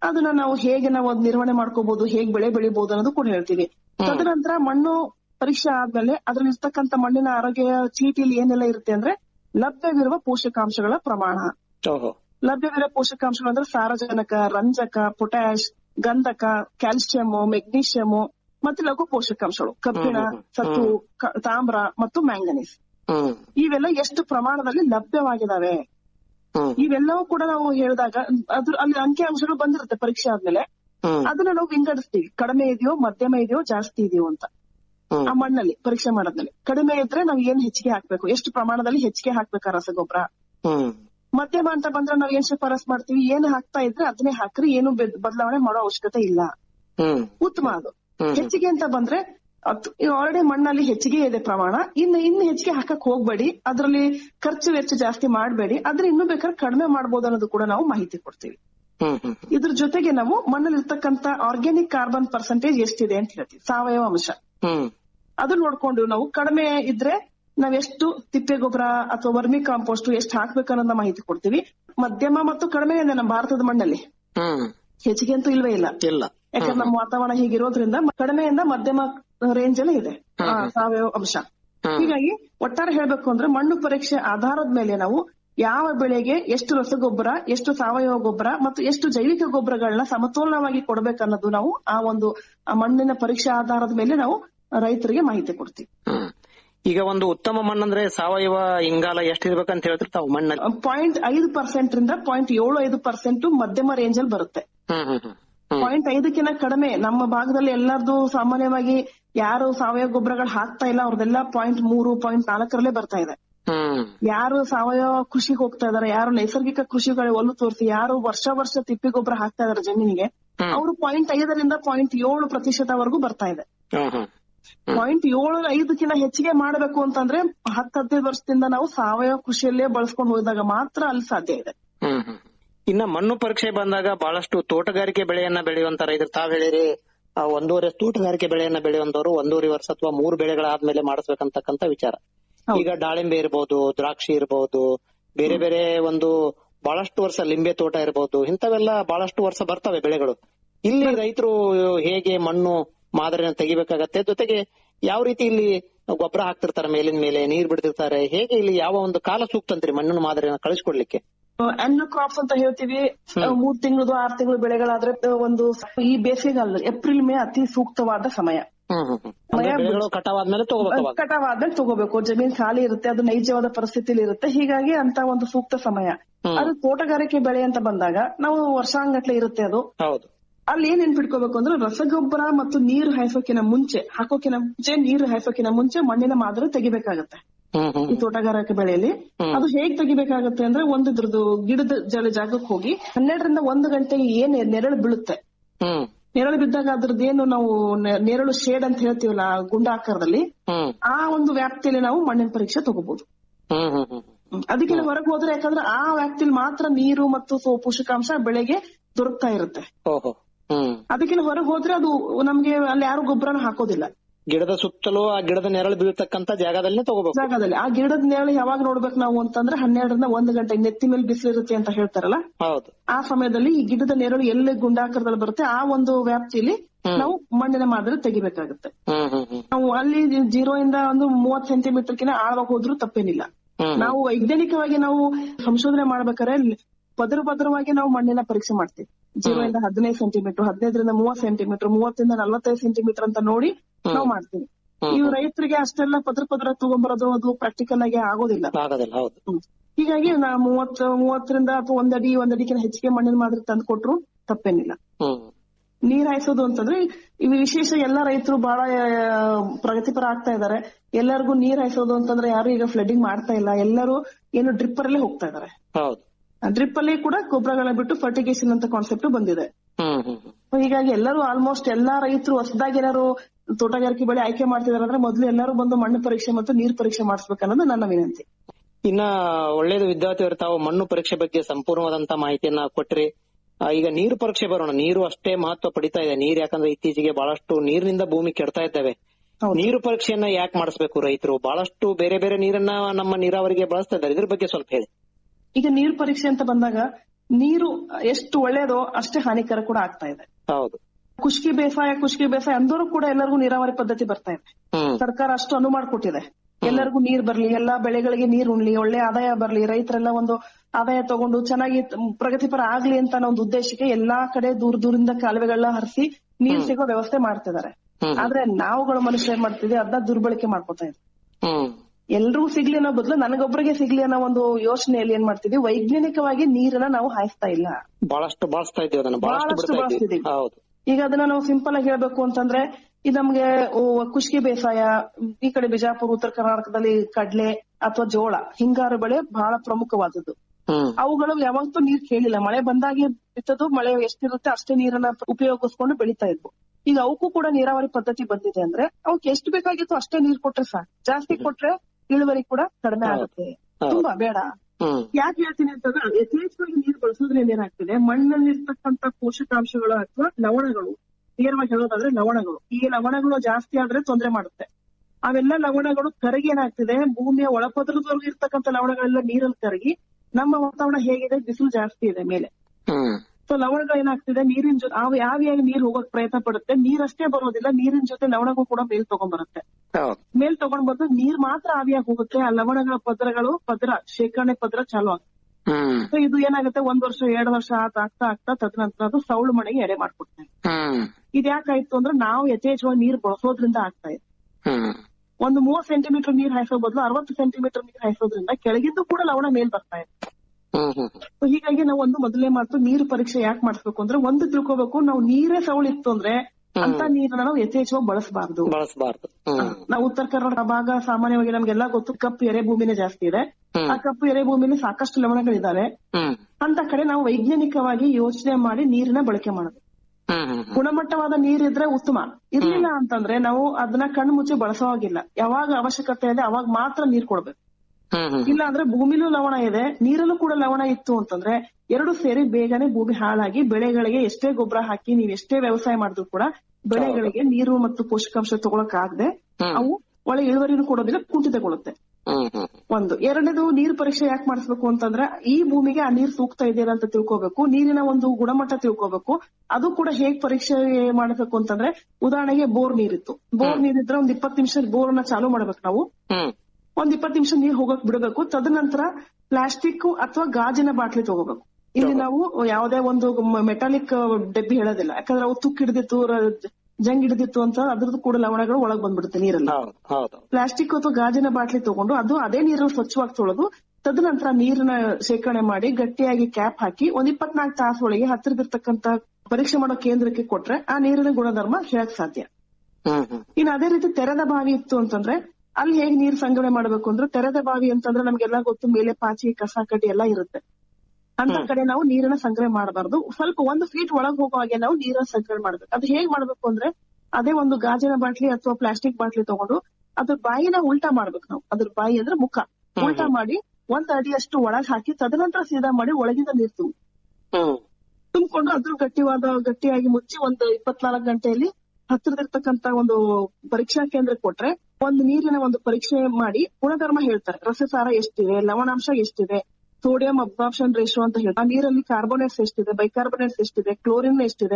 Speaker 1: ಅದನ್ನ ನಾವು ಹೇಗೆ ನಾವು ಅದ್ ನಿರ್ವಹಣೆ ಮಾಡ್ಕೋಬಹುದು ಹೇಗ್ ಬೆಳೆ ಬೆಳಿಬಹುದು ಅನ್ನೋದು ಕೂಡ ಹೇಳ್ತೀವಿ ತದನಂತರ ಮಣ್ಣು ಪರೀಕ್ಷೆ ಆದ್ಮೇಲೆ ಅದ್ರಲ್ಲಿ ಇರ್ತಕ್ಕಂಥ ಮಣ್ಣಿನ ಆರೋಗ್ಯ ಚೀಟಿಲಿ ಏನೆಲ್ಲ ಇರುತ್ತೆ ಅಂದ್ರೆ ಲಭ್ಯವಿರುವ ಪೋಷಕಾಂಶಗಳ ಪ್ರಮಾಣ
Speaker 10: ಓಹೋ
Speaker 1: ಲಭ್ಯವಿರುವ ಪೋಷಕಾಂಶಗಳು ಅಂದ್ರೆ ಸಾರಜನಕ ರಂಜಕ ಪೊಟ್ಯಾಶ್ ಗಂಧಕ ಕ್ಯಾಲ್ಸಿಯಂ ಮೆಗ್ನೀಷಿಯಂ ಮತ್ತೆ ಲಘು ಪೋಷಕಾಂಶಗಳು ಕಬ್ಬಿಣ ಸತು ಕ- ತಾಮ್ರ ಮತ್ತು ಮ್ಯಾಂಗನೀಸ್
Speaker 10: ಹ್ಮ್
Speaker 1: ಇವೆಲ್ಲ ಎಷ್ಟು ಪ್ರಮಾಣದಲ್ಲಿ ಲಭ್ಯವಾಗಿದಾವೆ
Speaker 10: ಹ್ಮ್
Speaker 1: ಇವೆಲ್ಲವೂ ಕೂಡ ನಾವು ಹೇಳಿದಾಗ ಅದ್ರ ಅಲ್ಲಿ ಅಂಕಿ ಅಂಶಗಳು ಬಂದಿರುತ್ತೆ ಪರೀಕ್ಷೆ ಆದ್ಮೇಲೆ
Speaker 10: ಹ್ಮ್
Speaker 1: ಅದನ್ನ ನಾವು ವಿಂಗಡಿಸ್ತೀವಿ ಕಡಿಮೆ ಇದೆಯೋ ಮಧ್ಯಮ ಇದೆಯೋ ಜಾಸ್ತಿ ಇದೆಯೋ ಅಂತ
Speaker 10: ಹ್ಮ್.
Speaker 1: ಆ ಮಣ್ಣಲ್ಲಿ ಪರೀಕ್ಷೆ ಮಾಡಾದ್ಮೇಲೆ ಕಡಿಮೆ ಇದ್ರೆ ನಾವು ಏನ್ ಹೆಚ್ಚಿಗೆ ಹಾಕ್ಬೇಕು ಎಷ್ಟು ಪ್ರಮಾಣದಲ್ಲಿ ಹೆಚ್ಚಿಗೆ ಹಾಕ್ಬೇಕಾ ರಸಗೊಬ್ಬರ
Speaker 10: ಹ್ಮ್
Speaker 1: ಮಧ್ಯಮ ಅಂತ ಬಂದ್ರೆ ನಾವು ಏನ್ ಶಿಫಾರಸ್ ಮಾಡ್ತೀವಿ ಏನು ಹಾಕ್ತಾ ಇದ್ರೆ ಅದನ್ನೇ ಹಾಕ್ರಿ ಏನು ಬೆದ್- ಬದಲಾವಣೆ ಮಾಡೋ ಅವಶ್ಯಕತೆ ಇಲ್ಲ
Speaker 10: ಹ್ಮ್
Speaker 1: ಉತ್ತಮ ಅದು
Speaker 10: ಹ್ಮ್.
Speaker 1: ಹೆಚ್ಚಿಗೆ ಅಂತ ಬಂದ್ರೆ ಆಲ್ರೆಡಿ ಮಣ್ಣಲ್ಲಿ ಹೆಚ್ಚಿಗೆ ಇದೆ ಪ್ರಮಾಣ ಇನ್ನು ಇನ್ನು ಹೆಚ್ಚಿಗೆ ಹಾಕಕ್ ಹೋಗ್ಬೇಡಿ ಅದ್ರಲ್ಲಿ ಖರ್ಚು ವೆಚ್ಚ ಜಾಸ್ತಿ ಮಾಡಬೇಡಿ ಆದ್ರೆ ಇನ್ನೂ ಬೇಕಾದ್ರೆ ಕಡಿಮೆ ಮಾಡ್ಬೋದು ಅನ್ನೋದು ಕೂಡ ನಾವು ಮಾಹಿತಿ ಕೊಡ್ತೀವಿ
Speaker 10: ಹ್ಮ್ ಹ್ಮ್
Speaker 1: ಇದ್ರ ಜೊತೆಗೆ ನಾವು ಮಣ್ಣಲ್ಲಿ ಇರ್ತಕ್ಕಂತ ಆರ್ಗ್ಯಾನಿಕ್ ಕಾರ್ಬನ್ ಪರ್ಸೆಂಟೇಜ್ ಎಷ್ಟಿದೆ ಅಂತ ಹೇಳ್ತೀವಿ ಸಾವಯವ ಅಂಶ
Speaker 10: ಹ್ಮ್
Speaker 1: ಅದು ನೋಡ್ಕೊಂಡು ನಾವು ಕಡಿಮೆ ಇದ್ರೆ ನಾವ್ ಎಷ್ಟು ತಿಪ್ಪೆ ಗೊಬ್ಬರ ಅಥವಾ ವರ್ಮಿ ಕಾಂಪೋಸ್ಟ್ ಎಷ್ಟು ಹಾಕ್ಬೇಕು ಅನ್ನೋದನ್ನ ಮಾಹಿತಿ ಕೊಡ್ತೀವಿ ಮಧ್ಯಮ ಮತ್ತು ಕಡಿಮೆ ಇದೆ ನಮ್ಮ ಭಾರತದ ಮಣ್ಣಲ್ಲಿ
Speaker 10: ಹ್ಮ್
Speaker 1: ಹೆಚ್ಚಿಗೆ ಅಂತೂ ಇಲ್ವೇ ಇಲ್ಲ
Speaker 10: ಇಲ್ಲ
Speaker 1: ಯಾಕಂದ್ರೆ ನಮ್ಮ ವಾತಾವರಣ ಹೀಗಿರೋದ್ರಿಂದ ಮ- ಕಡಿಮೆಯಿಂದ ಮಧ್ಯಮ ರೇಂಜ್ ಅಲ್ಲಿ ಇದೆ ಆ, ಸಾವಯವ ಅಂಶ ಹೀಗಾಗಿ ಒಟ್ಟಾರೆ ಹೇಳ್ಬೇಕು ಅಂದ್ರೆ ಮಣ್ಣು ಪರೀಕ್ಷೆ ಆಧಾರದ ಮೇಲೆ ನಾವು ಯಾವ ಬೆಳೆಗೆ ಎಷ್ಟು ರಸಗೊಬ್ಬರ ಎಷ್ಟು ಸಾವಯವ ಗೊಬ್ಬರ ಮತ್ತು ಎಷ್ಟು ಜೈವಿಕ ಗೊಬ್ಬರಗಳನ್ನ ಸಮತೋಲನವಾಗಿ ಕೊಡ್ಬೇಕನ್ನೋದು ನಾವು ಆ ಒಂದು ಆ ಮಣ್ಣಿನ ಪರೀಕ್ಷೆ ಆಧಾರದ ಮೇಲೆ ನಾವು ರೈತರಿಗೆ ಮಾಹಿತಿ ಕೊಡ್ತೀವಿ
Speaker 10: ಹ್ಮ್ ಈಗ ಒಂದು ಉತ್ತಮ ಮಣ್ಣಂದ್ರೆ ಸಾವಯವ ಇಂಗಾಲ ಎಷ್ಟಿರ್ಬೇಕಂತ ಹೇಳ್ತಿರ್ತಾವ ಮಣ್ಣಲ್ಲಿ
Speaker 1: ಪಾಯಿಂಟ್ ಐದು ಪರ್ಸೆಂಟ್ ರಿಂದ ಪಾಯಿಂಟ್ ಏಳು ಐದು ಪರ್ಸೆಂಟ್ ಮಧ್ಯಮ ರೇಂಜ್ ಅಲ್ಲಿ ಬರುತ್ತೆ
Speaker 10: ಹ್ಮ್ ಹ್ಮ್ ಹ್ಮ್
Speaker 1: ಪಾಯಿಂಟ್ ಐದಕ್ಕಿಂತ ಕಡಿಮೆ ನಮ್ಮ ಭಾಗದಲ್ಲಿ ಎಲ್ಲರದು ಸಾಮಾನ್ಯವಾಗಿ ಯಾರು ಸಾವಯವ ಗೊಬ್ಬರಗಳು ಹಾಕ್ತಾ ಇಲ್ಲ ಅವ್ರದೆಲ್ಲ ಪಾಯಿಂಟ್ ಮೂರು ಪಾಯಿಂಟ್ ನಾಲ್ಕರಲ್ಲೇ ಬರ್ತಾ ಇದೆ
Speaker 10: ಹ್ಮ್
Speaker 1: ಯಾರು ಸಾವಯವ ಕೃಷಿಗೆ ಹೋಗ್ತಾ ಇದಾರೆ ಯಾರು ನೈಸರ್ಗಿಕ ಕೃಷಿಗಳ ಒಲ್ಲು ತೋರಿಸಿ ಯಾರು ವರ್ಷ ವರ್ಷ ತಿಪ್ಪಿ ಗೊಬ್ಬರ ಹಾಕ್ತಾ ಇದಾರೆ ಜಮೀನಿಗೆ ಅವರು ಪಾಯಿಂಟ್ ಐದರಿಂದ ಪಾಯಿಂಟ್ ಏಳು ಪ್ರತಿಶತವರೆಗೂ ಬರ್ತಾ ಇದೆ
Speaker 10: ಹ್ಮ್ ಹ್ಮ್
Speaker 1: ಪಾಯಿಂಟ್ ಏಳು ಐದಕ್ಕಿಂತ ಹೆಚ್ಚಿಗೆ ಮಾಡಬೇಕು ಅಂತಂದ್ರೆ ಹತ್ತು ಹದಿನೈದು ವರ್ಷದಿಂದ ನಾವು ಸಾವಯವ ಕೃಷಿಯಲ್ಲೇ ಬಳಸ್ಕೊಂಡು ಹೋದಾಗ ಮಾತ್ರ ಅಲ್ಲಿ ಸಾಧ್ಯ ಇದೆ
Speaker 10: ಹ್ಮ್ ಹ್ಮ್ ಇನ್ನ ಮಣ್ಣು ಪರೀಕ್ಷೆ ಬಂದಾಗ ಬಹಳಷ್ಟು ತೋಟಗಾರಿಕೆ ಬೆಳೆಯನ್ನ ಬೆಳೆಯುವಂತ ರೈತರು ತಾವ್ ಹೇಳಿರಿ ಆ ಒಂದೂವರೆ ತೋಟಗಾರಿಕೆ ಬೆಳೆಯನ್ನ ಬೆಳೆಯುವಂತವ್ರು ಒಂದೂವರೆ ವರ್ಷ ಅಥವಾ ಮೂರು ಬೆಳೆಗಳಾದ್ಮೇಲೆ ಮಾಡಿಸ್ಬೇಕಂತಕ್ಕಂತ ವಿಚಾರ ಈಗ ದಾಳಿಂಬೆ ಇರಬಹುದು ದ್ರಾಕ್ಷಿ ಇರಬಹುದು ಬೇರೆ ಬೇರೆ ಒಂದು ಬಹಳಷ್ಟು ವರ್ಷ ಲಿಂಬೆ ತೋಟ ಇರಬಹುದು ಇಂಥವೆಲ್ಲ ಬಹಳಷ್ಟು ವರ್ಷ ಬರ್ತವೆ ಬೆಳೆಗಳು ಇಲ್ಲಿ ರೈತರು ಹೇಗೆ ಮಣ್ಣು ಮಾದರಿನ ತೆಗಿಬೇಕಾಗತ್ತೆ ಜೊತೆಗೆ ಯಾವ ರೀತಿ ಇಲ್ಲಿ ಗೊಬ್ಬರ ಹಾಕ್ತಿರ್ತಾರೆ ಮೇಲಿನ ಮೇಲೆ ನೀರ್ ಬಿಡ್ತಿರ್ತಾರೆ ಹೇಗೆ ಇಲ್ಲಿ ಯಾವ ಒಂದು ಕಾಲ ಸೂಕ್ತ ಅಂತೀರಿ ಮಣ್ಣಿನ ಮಾದರಿನ ಕಳಿಸ್ಕೊಡ್ಲಿಕ್ಕೆ
Speaker 1: ಅನ್ನು ಕ್ರಾಪ್ಸ್ ಅಂತ ಹೇಳ್ತೀವಿ ಮೂರ್ ತಿಂಗಳದು ಆರ್ ತಿಂಗಳು ಬೆಳೆಗಳಾದ್ರೆ ಒಂದು ಈ ಬೇಸಿಗೆಗಾಲದಲ್ಲಿ ಏಪ್ರಿಲ್ ಮೇ ಅತಿ ಸೂಕ್ತವಾದ ಸಮಯ
Speaker 10: ಹ್ಮ್ ಹ್ಮ್ ಹ್ಮ್. ಅಂದ್ರೆ ಬೆಳೆಗಳು ಕಟಾವಾದ್ಮೇಲೆ ತಗೋಬೇಕು ಅವಾಗ
Speaker 1: ಕಟಾವ್ ಆದ್ಮೇಲೆ ತಗೋಬೇಕು ಜಮೀನ್ ಖಾಲಿ ಇರುತ್ತೆ ಅದು ನೈಜವಾದ ಪರಿಸ್ಥಿತಿಲಿ ಇರುತ್ತೆ ಹೀಗಾಗಿ ಅಂತ ಒಂದು ಸೂಕ್ತ ಸಮಯ ಅದು ತೋಟಗಾರಿಕೆ ಬೆಳೆ ಅಂತ ಬಂದಾಗ ನಾವು ವರ್ಷಾಂಗಟ್ಲೆ ಇರುತ್ತೆ ಅದು
Speaker 10: ಹೌದು
Speaker 1: ಅಲ್ಲಿ ಏನ್ ನೆನ್ಪಿಟ್ಕೋಬೇಕು ಅಂದ್ರೆ ರಸಗೊಬ್ಬರ ಮತ್ತು ನೀರು ಹಾಯ್ಸೋಕಿನ ಮುಂಚೆ ಹಾಕೋಕಿನ ಮುಂಚೆ ನೀರು ಹಾಯ್ಸೋಕಿನ ಮುಂಚೆ ಮಣ್ಣಿನ ಮಾದರಿ ತೆಗಿಬೇಕಾಗತ್ತೆ
Speaker 10: ಹ್ಮ್ ಹ್ಮ್
Speaker 1: ಈ ತೋಟಗಾರಿಕೆ ಬೆಳೆಯಲ್ಲಿ ಅದು ಹೇಗ್ ತೆಗಿಬೇಕಾಗತ್ತೆ ಅಂದ್ರೆ ಒಂದು ಇದ್ರದ್ದು ಗಿಡದ ಜಲ ಜಾಗಕ್ಕೆ ಹೋಗಿ ಹನ್ನೆರಡರಿಂದ ಒಂದು ಗಂಟೆಗೆ ಏನ್ ನೆರಳು ಬೀಳುತ್ತೆ
Speaker 10: ಹ್ಮ್
Speaker 1: ನೆರಳು ಬಿದ್ದಾಗ ಅದ್ರದ್ದು ಏನು ನಾವು ನೆ- ನೆರಳು ಶೇಡ್ ಅಂತ ಹೇಳ್ತೀವಲ್ಲ ಆ ಗುಂಡ ಆಕಾರದಲ್ಲಿ
Speaker 10: ಹ್ಮ್
Speaker 1: ಆ ಒಂದು ವ್ಯಾಪ್ತಿಯಲ್ಲಿ ನಾವು ಮಣ್ಣಿನ ಪರೀಕ್ಷೆ ತಗೋಬಹುದು
Speaker 10: ಹ್ಮ್ ಹ್ಮ್ ಹ್ಮ್
Speaker 1: ಅದಕ್ಕೆ ಹೊರಗೆ ಹೋದ್ರೆ ಯಾಕಂದ್ರೆ ಆ ವ್ಯಾಪ್ತಿಲಿ ಮಾತ್ರ ನೀರು ಮತ್ತು ಸೋ- ಪೋಷಕಾಂಶ ಬೆಳೆಗೆ ದೊರಕ್ತಾ ಇರುತ್ತೆ
Speaker 10: ಓಹೋ ಹ್ಮ್
Speaker 1: ಅದಕ್ಕಿಂತ ಹೊರಗೆ ಹೋದ್ರೆ ಅದು ನಮ್ಗೆ ಅಲ್ಲಿ ಯಾರು ಗೊಬ್ಬರನ ಹಾಕೋದಿಲ್ಲ
Speaker 10: ಗಿಡದ ಸುತ್ತಲೂ ಆ ಗಿಡದ ನೆರಳು ಬೀಳ್ತಕ್ಕಂತ ಜಾಗದಲ್ಲೇ ತಗೋಬೇಕು
Speaker 1: ಜಾಗದಲ್ಲಿ ಆ ಗಿಡದ ನೆರಳು ಯಾವಾಗ ನೋಡ್ಬೇಕು ನಾವು ಅಂತಂದ್ರೆ ಹನ್ನೆರಡರಿಂದ ಒಂದು ಗಂಟೆ ನೆತ್ತಿ ಮೇಲೆ ಬಿಸಿಲಿರುತ್ತೆ ಅಂತ ಹೇಳ್ತಾರಲ್ಲ
Speaker 10: ಹೌದು
Speaker 1: ಆ ಸಮಯದಲ್ಲಿ ಈ ಗಿಡದ ನೆರಳು ಎಲ್ಲಿ ಗುಂಡಾಕಾರದಲ್ಲಿ ಬರುತ್ತೆ ಆ ಒಂದು ವ್ಯಾಪ್ತಿಯಲ್ಲಿ ನಾವು ಮಣ್ಣಿನ ಮಾದರಿ ತೆಗಿಬೇಕಾಗುತ್ತೆ
Speaker 10: ಹ್ಮ್ ಹ್ಮ್ ಹ್ಮ್
Speaker 1: ನಾವು ಅಲ್ಲಿ ಜೀರೋ ಇಂದ ಒಂದು ಮೂವತ್ ಸೆಂಟಿಮೀಟರ್ ಕಿನ ಆಳವಾಗಿ ಹೋದ್ರೂ ತಪ್ಪೇನಿಲ್ಲ
Speaker 10: ಹ್ಮ್.
Speaker 1: ನಾವು ವೈಜ್ಞಾನಿಕವಾಗಿ ನಾವು ಸಂಶೋಧನೆ ಮಾಡ್ಬೇಕಾದ್ರೆ ಪದರ ಪದರವಾಗಿ ನಾವು ಮಣ್ಣಿನ ಪರೀಕ್ಷೆ ಮಾಡ್ತೀವಿ ಜೀರೋ ಇಂದ ಹದಿನೈದು ಸೆಂಟಿಮೀಟರ್ ಹದಿನೈದರಿಂದ ಮೂವತ್ ಸೆಂಟಿಮೀಟರ್ ಮೂವತ್ತಿಂದ ನಲವತ್ತೈದು ಸೆಂಟಿಮೀಟರ್ ಅಂತ ನೋಡಿ ನಾವು ಮಾಡ್ತೀವಿ ಇವು ರೈತರಿಗೆ ಅಷ್ಟೆಲ್ಲ ಪದ್ರ ಪದ್ರ ತಗೊಂಡ್ಬರೋದು ಅದು ಪ್ರಾಕ್ಟಿಕಲ್ ಆಗಿ ಆಗೋದಿಲ್ಲ
Speaker 10: ಆಗೋದಿಲ್ಲ ಹೌದು
Speaker 1: ಹ್ಮ್. ಹೀಗಾಗಿ ನಾ ಮೂವತ್ ಮೂವತ್ತರಿಂದ ಅಥವಾ ಒಂದಡಿ ಒಂದಡಿಕಿನ ಹೆಚ್ಚಿಗೆ ಮಣ್ಣಿನ ಮಾದರಿ ತಂದು ಕೊಟ್ರು ತಪ್ಪೇನಿಲ್ಲ
Speaker 10: ಹ್ಮ್
Speaker 1: ನೀರ್ ಹಾಯಿಸೋದು ಅಂತಂದ್ರೆ ಇವು ವಿಶೇಷ ಎಲ್ಲಾ ರೈತರು ಬಹಳ ಆ, ಪ್ರಗತಿಪರ ಆಗ್ತಾ ಇದಾರೆ ಎಲ್ಲರಿಗೂ ನೀರ್ ಹಾಯಿಸೋದು ಅಂತಂದ್ರೆ ಯಾರು ಈಗ ಫ್ಲಡಿಂಗ್ ಮಾಡ್ತಾ ಇಲ್ಲ ಎಲ್ಲರೂ ಏನು ಡ್ರಿಪ್ಪರ್ ಅಲ್ಲೇ ಹೋಗ್ತಾ ಇದಾರೆ
Speaker 10: ಹೌದು
Speaker 1: ಡ್ರಿಪ್ ಅಲ್ಲಿ ಕೂಡ ಗೊಬ್ಬರಗಳ ಬಿಟ್ಟು ಫರ್ಟಿಗೇಷನ್ ಅಂತ ಕಾನ್ಸೆಪ್ಟ್ ಬಂದಿದೆ
Speaker 10: ಹ್ಮ್ ಹ್ಮ್ ಹ್ಮ್
Speaker 1: ಹೀಗಾಗಿ ಎಲ್ಲರೂ ಆಲ್ಮೋಸ್ಟ್ ಎಲ್ಲಾ ರೈತರು ಹೊಸದಾಗಿ ಏನಾರು ತೋಟಗಾರಿಕೆ ಬೆಳೆ ಆಯ್ಕೆ ಮಾಡ್ತಿದಾರೆ ಅಂದ್ರೆ ಮೊದಲು ಎಲ್ಲರೂ ಬಂದು ಮಣ್ಣು ಪರೀಕ್ಷೆ ಮತ್ತು ನೀರ್ ಪರೀಕ್ಷೆ ಮಾಡಿಸ್ಬೇಕನ್ನೋದು ನನ್ನ ವಿನಂತಿ
Speaker 10: ಇನ್ನ ಒಳ್ಳೇದು ವಿದ್ಯಾರ್ಥಿಯವರು ತಾವು ಮಣ್ಣು ಪರೀಕ್ಷೆ ಬಗ್ಗೆ ಸಂಪೂರ್ಣವಾದಂತ ಮಾಹಿತಿಯನ್ನ ಕೊಟ್ರಿ ಆ, ಈಗ ನೀರು ಪರೀಕ್ಷೆ ಬರೋಣ ನೀರು ಅಷ್ಟೇ ಮಹತ್ವ ಪಡಿತಾ ಇದೆ ನೀರ್ ಯಾಕಂದ್ರೆ ಇತ್ತೀಚೆಗೆ ಬಹಳಷ್ಟು ನೀರಿನಿಂದ ಭೂಮಿ ಕೆಡ್ತಾ ಇದ್ದಾವೆ ನೀರು ಪರೀಕ್ಷೆಯನ್ನ ಯಾಕೆ ಮಾಡಿಸ್ಬೇಕು ರೈತರು ಬಹಳಷ್ಟು ಬೇರೆ ಬೇರೆ ನೀರನ್ನ ನಮ್ಮ ನೀರಾವರಿಗೆ ಬಳಸ್ತಾ ಇದ್ದಾರೆ ಇದ್ರ ಬಗ್ಗೆ ಸ್ವಲ್ಪ ಹೇಳಿ
Speaker 1: ಈಗ ನೀರ್ ಪರೀಕ್ಷೆ ಅಂತ ಬಂದಾಗ ನೀರು ಎಷ್ಟು ಒಳ್ಳೇದೋ ಅಷ್ಟೇ ಹಾನಿಕರ ಕೂಡ ಆಗ್ತಾ ಇದೆ
Speaker 10: ಹೌದು
Speaker 1: ಕುಷ್ಕಿ ಬೇಸಾಯ ಕುಷ್ಕಿ ಬೇಸಾಯ ಅಂದರೂ ಕೂಡ ಎಲ್ಲರಿಗೂ ನೀರಾವರಿ ಪದ್ಧತಿ ಬರ್ತಾ ಇದೆ
Speaker 10: ಹ್ಮ್
Speaker 1: ಸರ್ಕಾರ ಅಷ್ಟು ಅನುವು ಮಾಡಿಕೊಟ್ಟಿದೆ ಎಲ್ಲರಿಗೂ ನೀರ್ ಬರ್ಲಿ ಎಲ್ಲಾ ಬೆಳೆಗಳಿಗೆ ನೀರ್ ಉಣ್ಲಿ ಒಳ್ಳೆ ಆದಾಯ ಬರ್ಲಿ ರೈತರೆಲ್ಲ ಒಂದು ಆದಾಯ ತಗೊಂಡು ಚೆನ್ನಾಗಿ ಪ್ರಗತಿಪರ ಆಗ್ಲಿ ಅಂತ ಅನ್ನೋ ಒಂದು ಉದ್ದೇಶಕ್ಕೆ ಎಲ್ಲಾ ಕಡೆ ದೂರ ದೂರಿಂದ ಕಾಲುವೆಗಳನ್ನ ಹರಿಸಿ ನೀರ್ ಸಿಗೋ ವ್ಯವಸ್ಥೆ ಮಾಡ್ತಿದ್ದಾರೆ ಆದ್ರೆ ನಾವುಗಳು ಮನುಷ್ಯ ಏನ್ ಮಾಡ್ತಿದ್ವಿ ಅದನ್ನ ದುರ್ಬಳಕೆ ಮಾಡ್ಕೊತಾ ಇದ್ವಿ
Speaker 10: ಹ್ಮ್
Speaker 1: ಎಲ್ರಿಗೂ ಸಿಗ್ಲಿ ಅನ್ನೋ ಬದಲು ನನಗೊಬ್ಬರಿಗೆ ಸಿಗ್ಲಿ ಅನ್ನೋ ಒಂದು ಯೋಚನೆಯಲ್ಲಿ ಏನ್ ಮಾಡ್ತಿದ್ವಿ ವೈಜ್ಞಾನಿಕವಾಗಿ ನೀರನ್ನ ನಾವು ಹಾಯಿಸ್ತಾ ಇಲ್ಲ
Speaker 10: ಬಹಳಷ್ಟು ಬಳಸ್ತಾ ಇದ್ದೀವಿ ಅದನ್ನ ಬಹಳಷ್ಟು
Speaker 1: ಬಹಳಷ್ಟು
Speaker 10: ಬಿಡ್ತಾ ಇದ್ದೀವಿ
Speaker 1: ಬಳಸ್ತಿದೀವಿ.
Speaker 10: ಹೌದು
Speaker 1: ಈಗ ಅದನ್ನ ನಾವು ಸಿಂಪಲ್ ಆಗಿ ಹೇಳ್ಬೇಕು ಅಂತಂದ್ರೆ ಇದು ನಮ್ಗೆ ಓ, ಕುಷ್ಕಿ ಬೇಸಾಯ ಈ ಕಡೆ ಬಿಜಾಪುರ ಉತ್ತರ ಕರ್ನಾಟಕದಲ್ಲಿ ಕಡ್ಲೆ ಅಥವಾ ಜೋಳ ಹಿಂಗಾರು ಬೆಳೆ ಬಹಳ ಪ್ರಮುಖವಾದದ್ದು
Speaker 10: ಹ್ಮ್
Speaker 1: ಅವುಗಳು ಯಾವತ್ತೂ ನೀರ್ ಕೇಳಿಲ್ಲ ಮಳೆ ಬಂದಾಗೆ ಬಿತ್ತದು ಮಳೆ ಎಷ್ಟಿರುತ್ತೆ ಅಷ್ಟೇ ನೀರನ್ನ ಉಪಯೋಗಿಸ್ಕೊಂಡು ಬೆಳಿತಾ ಇದ್ವು ಈಗ ಅವಕ್ಕೂ ಕೂಡ ನೀರಾವರಿ ಪದ್ಧತಿ ಬಂದಿದೆ ಅಂದ್ರೆ ಅವಕ್ಕೆ ಎಷ್ಟು ಬೇಕಾಗಿತ್ತು ಅಷ್ಟೇ ನೀರ್ ಕೊಟ್ರೆ ಸಾಕು ಜಾಸ್ತಿ ಕೊಟ್ರೆ ಇಳುವರಿ ಕೂಡ ಕಡಿಮೆ ಆಗುತ್ತೆ ತುಂಬಾ ಬೇಡ
Speaker 10: ಹ್ಮ್
Speaker 1: ಯಾಕೆ ಹೇಳ್ತೀನಿ ಅಂತಂದ್ರೆ ಯಥೇಚ್ಛವಾಗಿ ನೀರು ಬಳಸೋದ್ರಿಂದ ಏನಾಗ್ತಿದೆ ಮಣ್ಣಲ್ಲಿರ್ತಕ್ಕಂಥ ಪೋಷಕಾಂಶಗಳು ಅಥವಾ ಲವಣಗಳು ನೇರವಾಗಿ ಹೇಳೋದಾದ್ರೆ ಲವಣಗಳು ಈ ಲವಣಗಳು ಜಾಸ್ತಿ ಆದ್ರೆ ತೊಂದರೆ ಮಾಡುತ್ತೆ ಅವೆಲ್ಲ ಲವಣಗಳು ಕರಗಿ ಏನಾಗ್ತಿದೆ ಭೂಮಿಯ ಒಳಪದರದವರೆಗೂ ಇರ್ತಕ್ಕಂಥ ಲವಣಗಳೆಲ್ಲ ನೀರಲ್ಲಿ ಕರಗಿ ನಮ್ಮ ವಾತಾವರಣ ಹೇಗಿದೆ ಬಿಸಿಲು ಜಾಸ್ತಿ ಇದೆ ಮೇಲೆ
Speaker 10: ಹ್ಮ್
Speaker 1: ಸೊ ಲವಣಗಳು ಏನಾಗ್ತಿದೆ ನೀರಿನ ಜೊತೆ ಆವಿ ಆವಿಯಾಗಿ ನೀರು ಹೋಗಕ್ ಪ್ರಯತ್ನ ಪಡುತ್ತೆ ನೀರಷ್ಟೇ ಬರೋದಿಲ್ಲ ನೀರಿನ ಜೊತೆ ಲವಣಗಳು ಕೂಡ ಮೇಲ್ ತಗೊಂಡ್ಬರುತ್ತೆ
Speaker 10: ಹೌದು
Speaker 1: ಮೇಲ್ ತಗೊಂಡ್ ಬಂದು ನೀರ್ ಮಾತ್ರ ಆವಿಯಾಗಿ ಹೋಗುತ್ತೆ ಆ ಲವಣಗಳ ಪದರಗಳು ಪದರ ಶೇಖರಣೆ ಪದರ ಚಾಲು ಆಗುತ್ತೆ
Speaker 10: ಹ್ಮ್
Speaker 1: ಸೊ ಇದು ಏನಾಗುತ್ತೆ ಒಂದ್ ವರ್ಷ ಎರಡು ವರ್ಷ ಆತ ಆಗ್ತಾ ಆಗ್ತಾ ತದನಂತರ ಅದು ಸೌಳು ಮಳೆಗೆ ಎಡೆ ಮಾಡ್ಕೊಡ್ತಾರೆ
Speaker 10: ಹ್ಮ್
Speaker 1: ಇದ್ ಯಾಕಾಯ್ತು ಅಂದ್ರೆ ನಾವು ಯಥೇಚ್ಛವಾಗಿ ನೀರ್ ಬಳಸೋದ್ರಿಂದ ಆಗ್ತಾ ಇದೆ
Speaker 10: ಹ್ಮ್
Speaker 1: ಒಂದು ಮೂವತ್ ಸೆಂಟಿಮೀಟರ್ ನೀರ್ ಹಾಯಿಸೋ ಬದಲು ಅರವತ್ತು ಸೆಂಟಿಮೀಟರ್ ನೀರ್ ಹಾಯಿಸೋದ್ರಿಂದ ಕೆಳಗಿದ್ದು ಕೂಡ ಲವಣ ಮೇಲ್ ಬರ್ತಾ ಇದೆ
Speaker 10: ಹ್ಮ್ ಹ್ಮ್
Speaker 1: So ಹೀಗಾಗಿ ನಾವು ಒಂದು ಮೊದಲೇ ಮಾತು ನೀರು ಪರೀಕ್ಷೆ ಯಾಕೆ ಮಾಡಿಸ್ಬೇಕು ಅಂದ್ರೆ ಒಂದು ತಿಳ್ಕೊಬೇಕು ನಾವು ನೀರೇ ಸವಳಿತ್ತು ಅಂದ್ರೆ ಅಂತ ನೀರನ್ನ ನಾವು ಯಥೇಚ್ಛವಾಗಿ ಬಳಸಬಾರ್ದು
Speaker 10: ಬಳಸಬಾರ್ದು ಹ್ಮ್
Speaker 1: ನಾವು ಉತ್ತರ ಕರ್ನಾಟಕ ಭಾಗ ಸಾಮಾನ್ಯವಾಗಿ ನಮ್ಗೆಲ್ಲ ಗೊತ್ತು ಕಪ್ಪು ಎರೆ ಭೂಮಿನೇ ಜಾಸ್ತಿ ಇದೆ ಆ ಕಪ್ಪು ಎರೆ ಭೂಮಿಲಿ ಸಾಕಷ್ಟು ಲವಣಗಳಿದಾವೆ
Speaker 10: ಹ್ಮ್
Speaker 1: ಅಂತ ಕಡೆ ನಾವು ವೈಜ್ಞಾನಿಕವಾಗಿ ಯೋಚನೆ ಮಾಡಿ ನೀರಿನ ಬಳಕೆ ಮಾಡಬೇಕು
Speaker 10: ಹ್ಮ್ ಹ್ಮ್
Speaker 1: ಗುಣಮಟ್ಟವಾದ ನೀರಿದ್ರೆ ಉತ್ತಮ ಇರ್ಲಿಲ್ಲ ಅಂತಂದ್ರೆ ನಾವು ಅದನ್ನ ಕಣ್ಣು ಮುಚ್ಚಿ ಬಳಸೋ ಹಾಗಿಲ್ಲ ಯಾವಾಗ ಅವಶ್ಯಕತೆ ಇದೆ ಅವಾಗ ಮಾತ್ರ ನೀರ್ ಕೊಡ್ಬೇಕು
Speaker 10: ಹ್ಮ್ ಹ್ಮ್
Speaker 1: ಇಲ್ಲ ಅಂದ್ರೆ ಭೂಮಿಲೂ ಲವಣ ಇದೆ ನೀರಲ್ಲೂ ಕೂಡ ಲವಣ ಇತ್ತು ಅಂತಂದ್ರೆ ಎರಡು ಸೇರಿ ಬೇಗನೆ ಭೂಮಿ ಹಾಳಾಗಿ ಬೆಳೆಗಳಿಗೆ ಎಷ್ಟೇ ಗೊಬ್ಬರ ಹಾಕಿ ನೀವ್ ಎಷ್ಟೇ ವ್ಯವಸಾಯ ಮಾಡಿದ್ರು ಕೂಡ ಬೆಳೆಗಳಿಗೆ ನೀರು ಮತ್ತು ಪೋಷಕಾಂಶ ತಗೊಳಕ್ ಆಗದೆ ಅವು ಒಳ್ಳೆ ಇಳುವರಿನೂ ಕೊಡೋದಿಲ್ಲ ಕುಂಠಿತಗೊಳ್ಳುತ್ತೆ
Speaker 10: ಹ್ಮ್ ಹ್ಮ್
Speaker 1: ಒಂದು ಎರಡನೇದು ನೀರ್ ಪರೀಕ್ಷೆ ಯಾಕೆ ಮಾಡಿಸ್ಬೇಕು ಅಂತಂದ್ರೆ ಈ ಭೂಮಿಗೆ ಆ ನೀರ್ ಸೂಕ್ತ ಇದೆಯಲ್ಲ ಅಂತ ತಿಳ್ಕೋಬೇಕು ನೀರಿನ ಒಂದು ಗುಣಮಟ್ಟ ತಿಳ್ಕೋಬೇಕು ಅದು ಕೂಡ ಹೇಗ್ ಪರೀಕ್ಷೆ ಮಾಡಬೇಕು ಅಂತಂದ್ರೆ ಉದಾಹರಣೆಗೆ ಬೋರ್ ನೀರಿತ್ತು ಬೋರ್ ನೀರಿದ್ರೆ ಒಂದ್ ಇಪ್ಪತ್ತು ನಿಮಿಷ ಬೋರ್ ನ ಚಾಲೂ ಮಾಡ್ಬೇಕು ನಾವು
Speaker 10: ಹ್ಮ್
Speaker 1: ಒಂದ್ ಇಪ್ಪತ್ತು ನಿಮಿಷ ನೀರ್ ಹೋಗಕ್ ಬಿಡಬೇಕು ತದನಂತರ ಪ್ಲಾಸ್ಟಿಕ್ ಅಥವಾ ಗಾಜಿನ ಬಾಟ್ಲಿ ತಗೋಬೇಕು ಇಲ್ಲಿ ನಾವು ಯಾವುದೇ ಒಂದು ಮೆಟಾಲಿಕ್ ಡಬ್ಬಿ ಹೇಳೋದಿಲ್ಲ ಯಾಕಂದ್ರೆ ಅವು ತುಕ್ಕು ಹಿಡಿದಿತ್ತು ಜಂಗ್ ಹಿಡಿದಿತ್ತು ಅಂತ ಅದ್ರದ್ದು ಕೂಡ ಲವಣಗಳು ಒಳಗ್ ಬಂದ್ಬಿಡುತ್ತೆ ನೀರಲ್ಲಿ
Speaker 10: ಹೌದು ಹೌದು
Speaker 1: ಪ್ಲಾಸ್ಟಿಕ್ ಅಥವಾ ಗಾಜಿನ ಬಾಟ್ಲಿ ತಗೊಂಡು ಅದು ಅದೇ ನೀರಲ್ಲಿ ಸ್ವಚ್ಛವಾಗಿ ತೊಳೆದು ತದನಂತರ ನೀರನ್ನ ಶೇಖರಣೆ ಮಾಡಿ ಗಟ್ಟಿಯಾಗಿ ಕ್ಯಾಪ್ ಹಾಕಿ ಒಂದ್ ಇಪ್ಪತ್ನಾಲ್ಕು ತಾಸೊಳಗೆ ಹತ್ತಿರದಿರ್ತಕ್ಕಂತ ಪರೀಕ್ಷೆ ಮಾಡೋ ಕೇಂದ್ರಕ್ಕೆ ಕೊಟ್ರೆ ಆ ನೀರಿನ ಗುಣಧರ್ಮ ಹೇಳಕ್ ಸಾಧ್ಯ
Speaker 10: ಹ್ಮ್ ಹ್ಮ್
Speaker 1: ಇನ್ನು ಅದೇ ರೀತಿ ತೆರೆದ ಬಾವಿ ಇತ್ತು ಅಂತಂದ್ರೆ ಅಲ್ಲಿ ಹೇಗೆ ನೀರ್ ಸಂಗ್ರಹಣೆ ಮಾಡ್ಬೇಕು ಅಂದ್ರೆ ತೆರೆದ ಬಾವಿ ಅಂತಂದ್ರೆ ನಮ್ಗೆಲ್ಲ ಗೊತ್ತು ಮೇಲೆ ಪಾಚಿ ಕಸ ಕಡ್ಡಿ ಎಲ್ಲ ಇರುತ್ತೆ ಅಂತ ಕಡೆ ನಾವು ನೀರನ್ನ ಸಂಗ್ರಹಣೆ ಮಾಡಬಾರ್ದು ಸ್ವಲ್ಪ ಒಂದು ಫೀಟ್ ಒಳಗ್ ಹೋಗೋ ಹಾಗೆ ನಾವು ನೀರನ್ನ ಸಂಗ್ರಹಣೆ ಮಾಡ್ಬೇಕು ಅದು ಹೇಗ್ ಮಾಡ್ಬೇಕು ಅಂದ್ರೆ ಅದೇ ಒಂದು ಗಾಜಿನ ಬಾಟ್ಲಿ ಅಥವಾ ಪ್ಲಾಸ್ಟಿಕ್ ಬಾಟ್ಲಿ ತಗೊಂಡು ಅದ್ರ ಬಾಯಿನ ಉಲ್ಟಾ ಮಾಡ್ಬೇಕು ನಾವು ಅದ್ರ ಬಾಯಿ ಅಂದ್ರೆ ಮುಖ ಉಲ್ಟಾ ಮಾಡಿ ಒಂದ್ ಅಡಿಯಷ್ಟು ಒಳಗ್ ಹಾಕಿ ತದನಂತರ ಸೀದಾ ಮಾಡಿ ಒಳಗಿಂದ ನೀರ್ ತುಂಬ
Speaker 10: ಹ್ಮ್
Speaker 1: ತುಂಬಿಕೊಂಡು ಅದ್ರ ಗಟ್ಟಿವಾದ ಗಟ್ಟಿಯಾಗಿ ಮುಚ್ಚಿ ಒಂದು ಇಪ್ಪತ್ನಾಲ್ಕು ಗಂಟೆಯಲ್ಲಿ ಹತ್ತಿರದಿರ್ತಕ್ಕಂತ ಒಂದು ಪರೀಕ್ಷಾ ಕೇಂದ್ರಕ್ಕೆ ಕೊಟ್ರೆ ಒಂದು ನೀರಿನ ಒಂದು ಪರೀಕ್ಷೆ ಮಾಡಿ ಗುಣಧರ್ಮ ಹೇಳ್ತಾರೆ ರಸಸಾರ ಎಷ್ಟಿದೆ ಲವಣಾಂಶ ಎಷ್ಟಿದೆ ಸೋಡಿಯಂ ಅಬ್ಸಾರ್ಪ್ಷನ್ ರೇಷಿಯೋ ಅಂತ ಹೇಳ್ತಾರೆ ಆ ನೀರಲ್ಲಿ ಕಾರ್ಬೋನೇಟ್ಸ್ ಎಷ್ಟಿದೆ ಬೈಕಾರ್ಬೋನೇಟ್ಸ್ ಎಷ್ಟಿದೆ ಕ್ಲೋರಿನ್ ಎಷ್ಟಿದೆ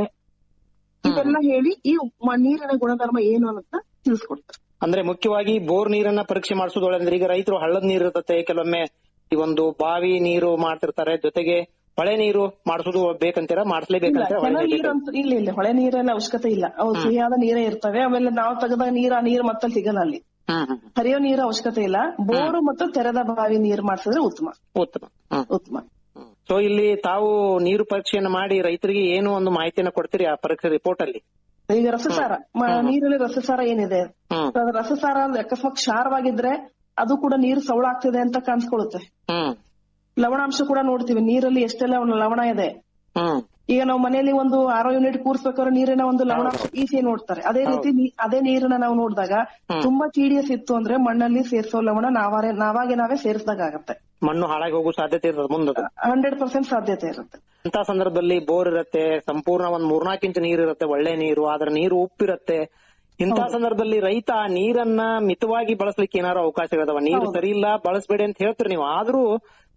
Speaker 1: ಇದೆಲ್ಲ ಹೇಳಿ ಈ ಮ- ನೀರಿನ ಗುಣಧರ್ಮ ಏನು ಅಂತ ತಿಳಿಸ್ಕೊಡ್ತಾರೆ
Speaker 10: ಅಂದ್ರೆ ಮುಖ್ಯವಾಗಿ ಬೋರ್ ನೀರನ್ನ ಪರೀಕ್ಷೆ ಮಾಡಿಸೋದು ಒಳ್ಳೆದ್ರೆ ಈಗ ರೈತರು ಹಳ್ಳದ ನೀರು ಇರ್ತತೆ ಕೆಲವೊಮ್ಮೆ ಈ ಒಂದು ಬಾವಿ ನೀರು ಮಾಡ್ತಿರ್ತಾರೆ ಜೊತೆಗೆ ಹೊಳೆ ನೀರು ಮಾಡಿಸೋದು ಬೇಕಂತೀರಾ
Speaker 1: ಇಲ್ಲ
Speaker 10: ಮಾಡಿಸ್ಲೇಬೇಕಂತ
Speaker 1: ಕೆಲ ನೀರಂತೂ ಇಲ್ಲ ಇಲ್ಲ ಹೊಳೆ ನೀರೆಲ್ಲ ಅವಶ್ಯಕತೆ ಇಲ್ಲ ಅವು ಸಿಹಿಯಾದ ನೀರೇ ಇರ್ತವೆ ಆಮೇಲೆ ನಾವು ತೆಗೆದ ನೀರ್ ಆ ನೀರ್ ಮತ್ತೆ ಸಿಗಲ್ಲ ಅಲ್ಲಿ
Speaker 10: ಹ್ಮ್ ಹ್ಮ್
Speaker 1: ಹರಿಯೋ ನೀರು ಅವಶ್ಯಕತೆ ಇಲ್ಲ ಬೋರು ಮತ್ತು ತೆರೆದ ಬಾವಿ ನೀರ್ ಮಾಡಿಸಿದ್ರೆ ಉತ್ತಮ
Speaker 10: ಉತ್ತಮ ಹ್ಮ್
Speaker 1: ಉತ್ತಮ
Speaker 10: ಸೊ ಇಲ್ಲಿ ತಾವು ನೀರು ಪರೀಕ್ಷೆಯನ್ನ ಮಾಡಿ ರೈತರಿಗೆ ಏನು ಒಂದು ಮಾಹಿತಿಯನ್ನ ಕೊಡ್ತೀರಿ ಆ ಪರೀಕ್ಷೆ ರಿಪೋರ್ಟ್ ಅಲ್ಲಿ
Speaker 1: ಈಗ ರಸಸಾರ ಮ- ನೀರಲ್ಲಿ ರಸಸಾರ ಏನಿದೆ
Speaker 10: ಹ್ಮ್
Speaker 1: ಅದು ರಸಸಾರ ಅಂದ್ರೆ ಅಕಸ್ಮಾತ್ ಕ್ಷಾರವಾಗಿದ್ರೆ ಅದು ಕೂಡ ನೀರು ಸವಳಾಗ್ತಿದೆ ಅಂತ ಕಾಣಿಸ್ಕೊಳ್ಳುತ್ತೆ
Speaker 10: ಹ್ಮ್
Speaker 1: ಲವಣಾಂಶ ಕೂಡ ನೋಡ್ತೀವಿ ನೀರಲ್ಲಿ ಎಷ್ಟೆಲ್ಲ ಲವಣ ಇದೆ
Speaker 10: ಹ್ಮ್
Speaker 1: ಈಗ ನಾವು ಮನೆಯಲ್ಲಿ ಒಂದು ಆರೋ ಯೂನಿಟ್ ಕೂರ್ಸ್ಬೇಕಾದ್ರೆ ನೀರಿನ ಒಂದು ಲವಣಾಂಶ ಈಸಿ ನೋಡ್ತಾರೆ ಅದೇ ರೀತಿ ನೀ- ಅದೇ ನೀರನ್ನ ನಾವು ನೋಡಿದಾಗ ತುಂಬಾ ಟಿಡಿಎಸ್ ಇತ್ತು ಅಂದ್ರೆ ಮಣ್ಣಲ್ಲಿ ಸೇರ್ಸೋ ಲವಣ ನಾವಾರೆ ನಾವಾಗೆ ನಾವೇ ಸೇರಿಸಿದಾಗ ಆಗತ್ತೆ
Speaker 10: ಮಣ್ಣು ಹಾಳಾಗಿ ಹೋಗೋ ಸಾಧ್ಯತೆ ಇರ್ತದೆ ಮುಂದದ
Speaker 1: ಹಂಡ್ರೆಡ್ ಪರ್ಸೆಂಟ್ ಸಾಧ್ಯತೆ ಇರುತ್ತೆ
Speaker 10: ಅಂತ ಸಂದರ್ಭದಲ್ಲಿ ಬೋರ್ ಇರತ್ತೆ ಸಂಪೂರ್ಣ ಒಂದ್ ಮೂರ್ನಾಲ್ಕು ಇಂಚು ನೀರು ಇರುತ್ತೆ ಒಳ್ಳೆ ನೀರು ಆದ್ರೆ ನೀರು ಉಪ್ಪಿರತ್ತೆ ಇಂಥ ಸಂದರ್ಭದಲ್ಲಿ ರೈತ ಆ ನೀರನ್ನ ಮಿತವಾಗಿ ಬಳಸ್ಲಿಕ್ಕೆ ಏನಾರು ಅವಕಾಶಗಳಿದಾವ ನೀರು ಸರಿ ಇಲ್ಲ ಬಳಸಬೇಡಿ ಅಂತ ಹೇಳ್ತೀರಿ ನೀವು ಆದ್ರೂ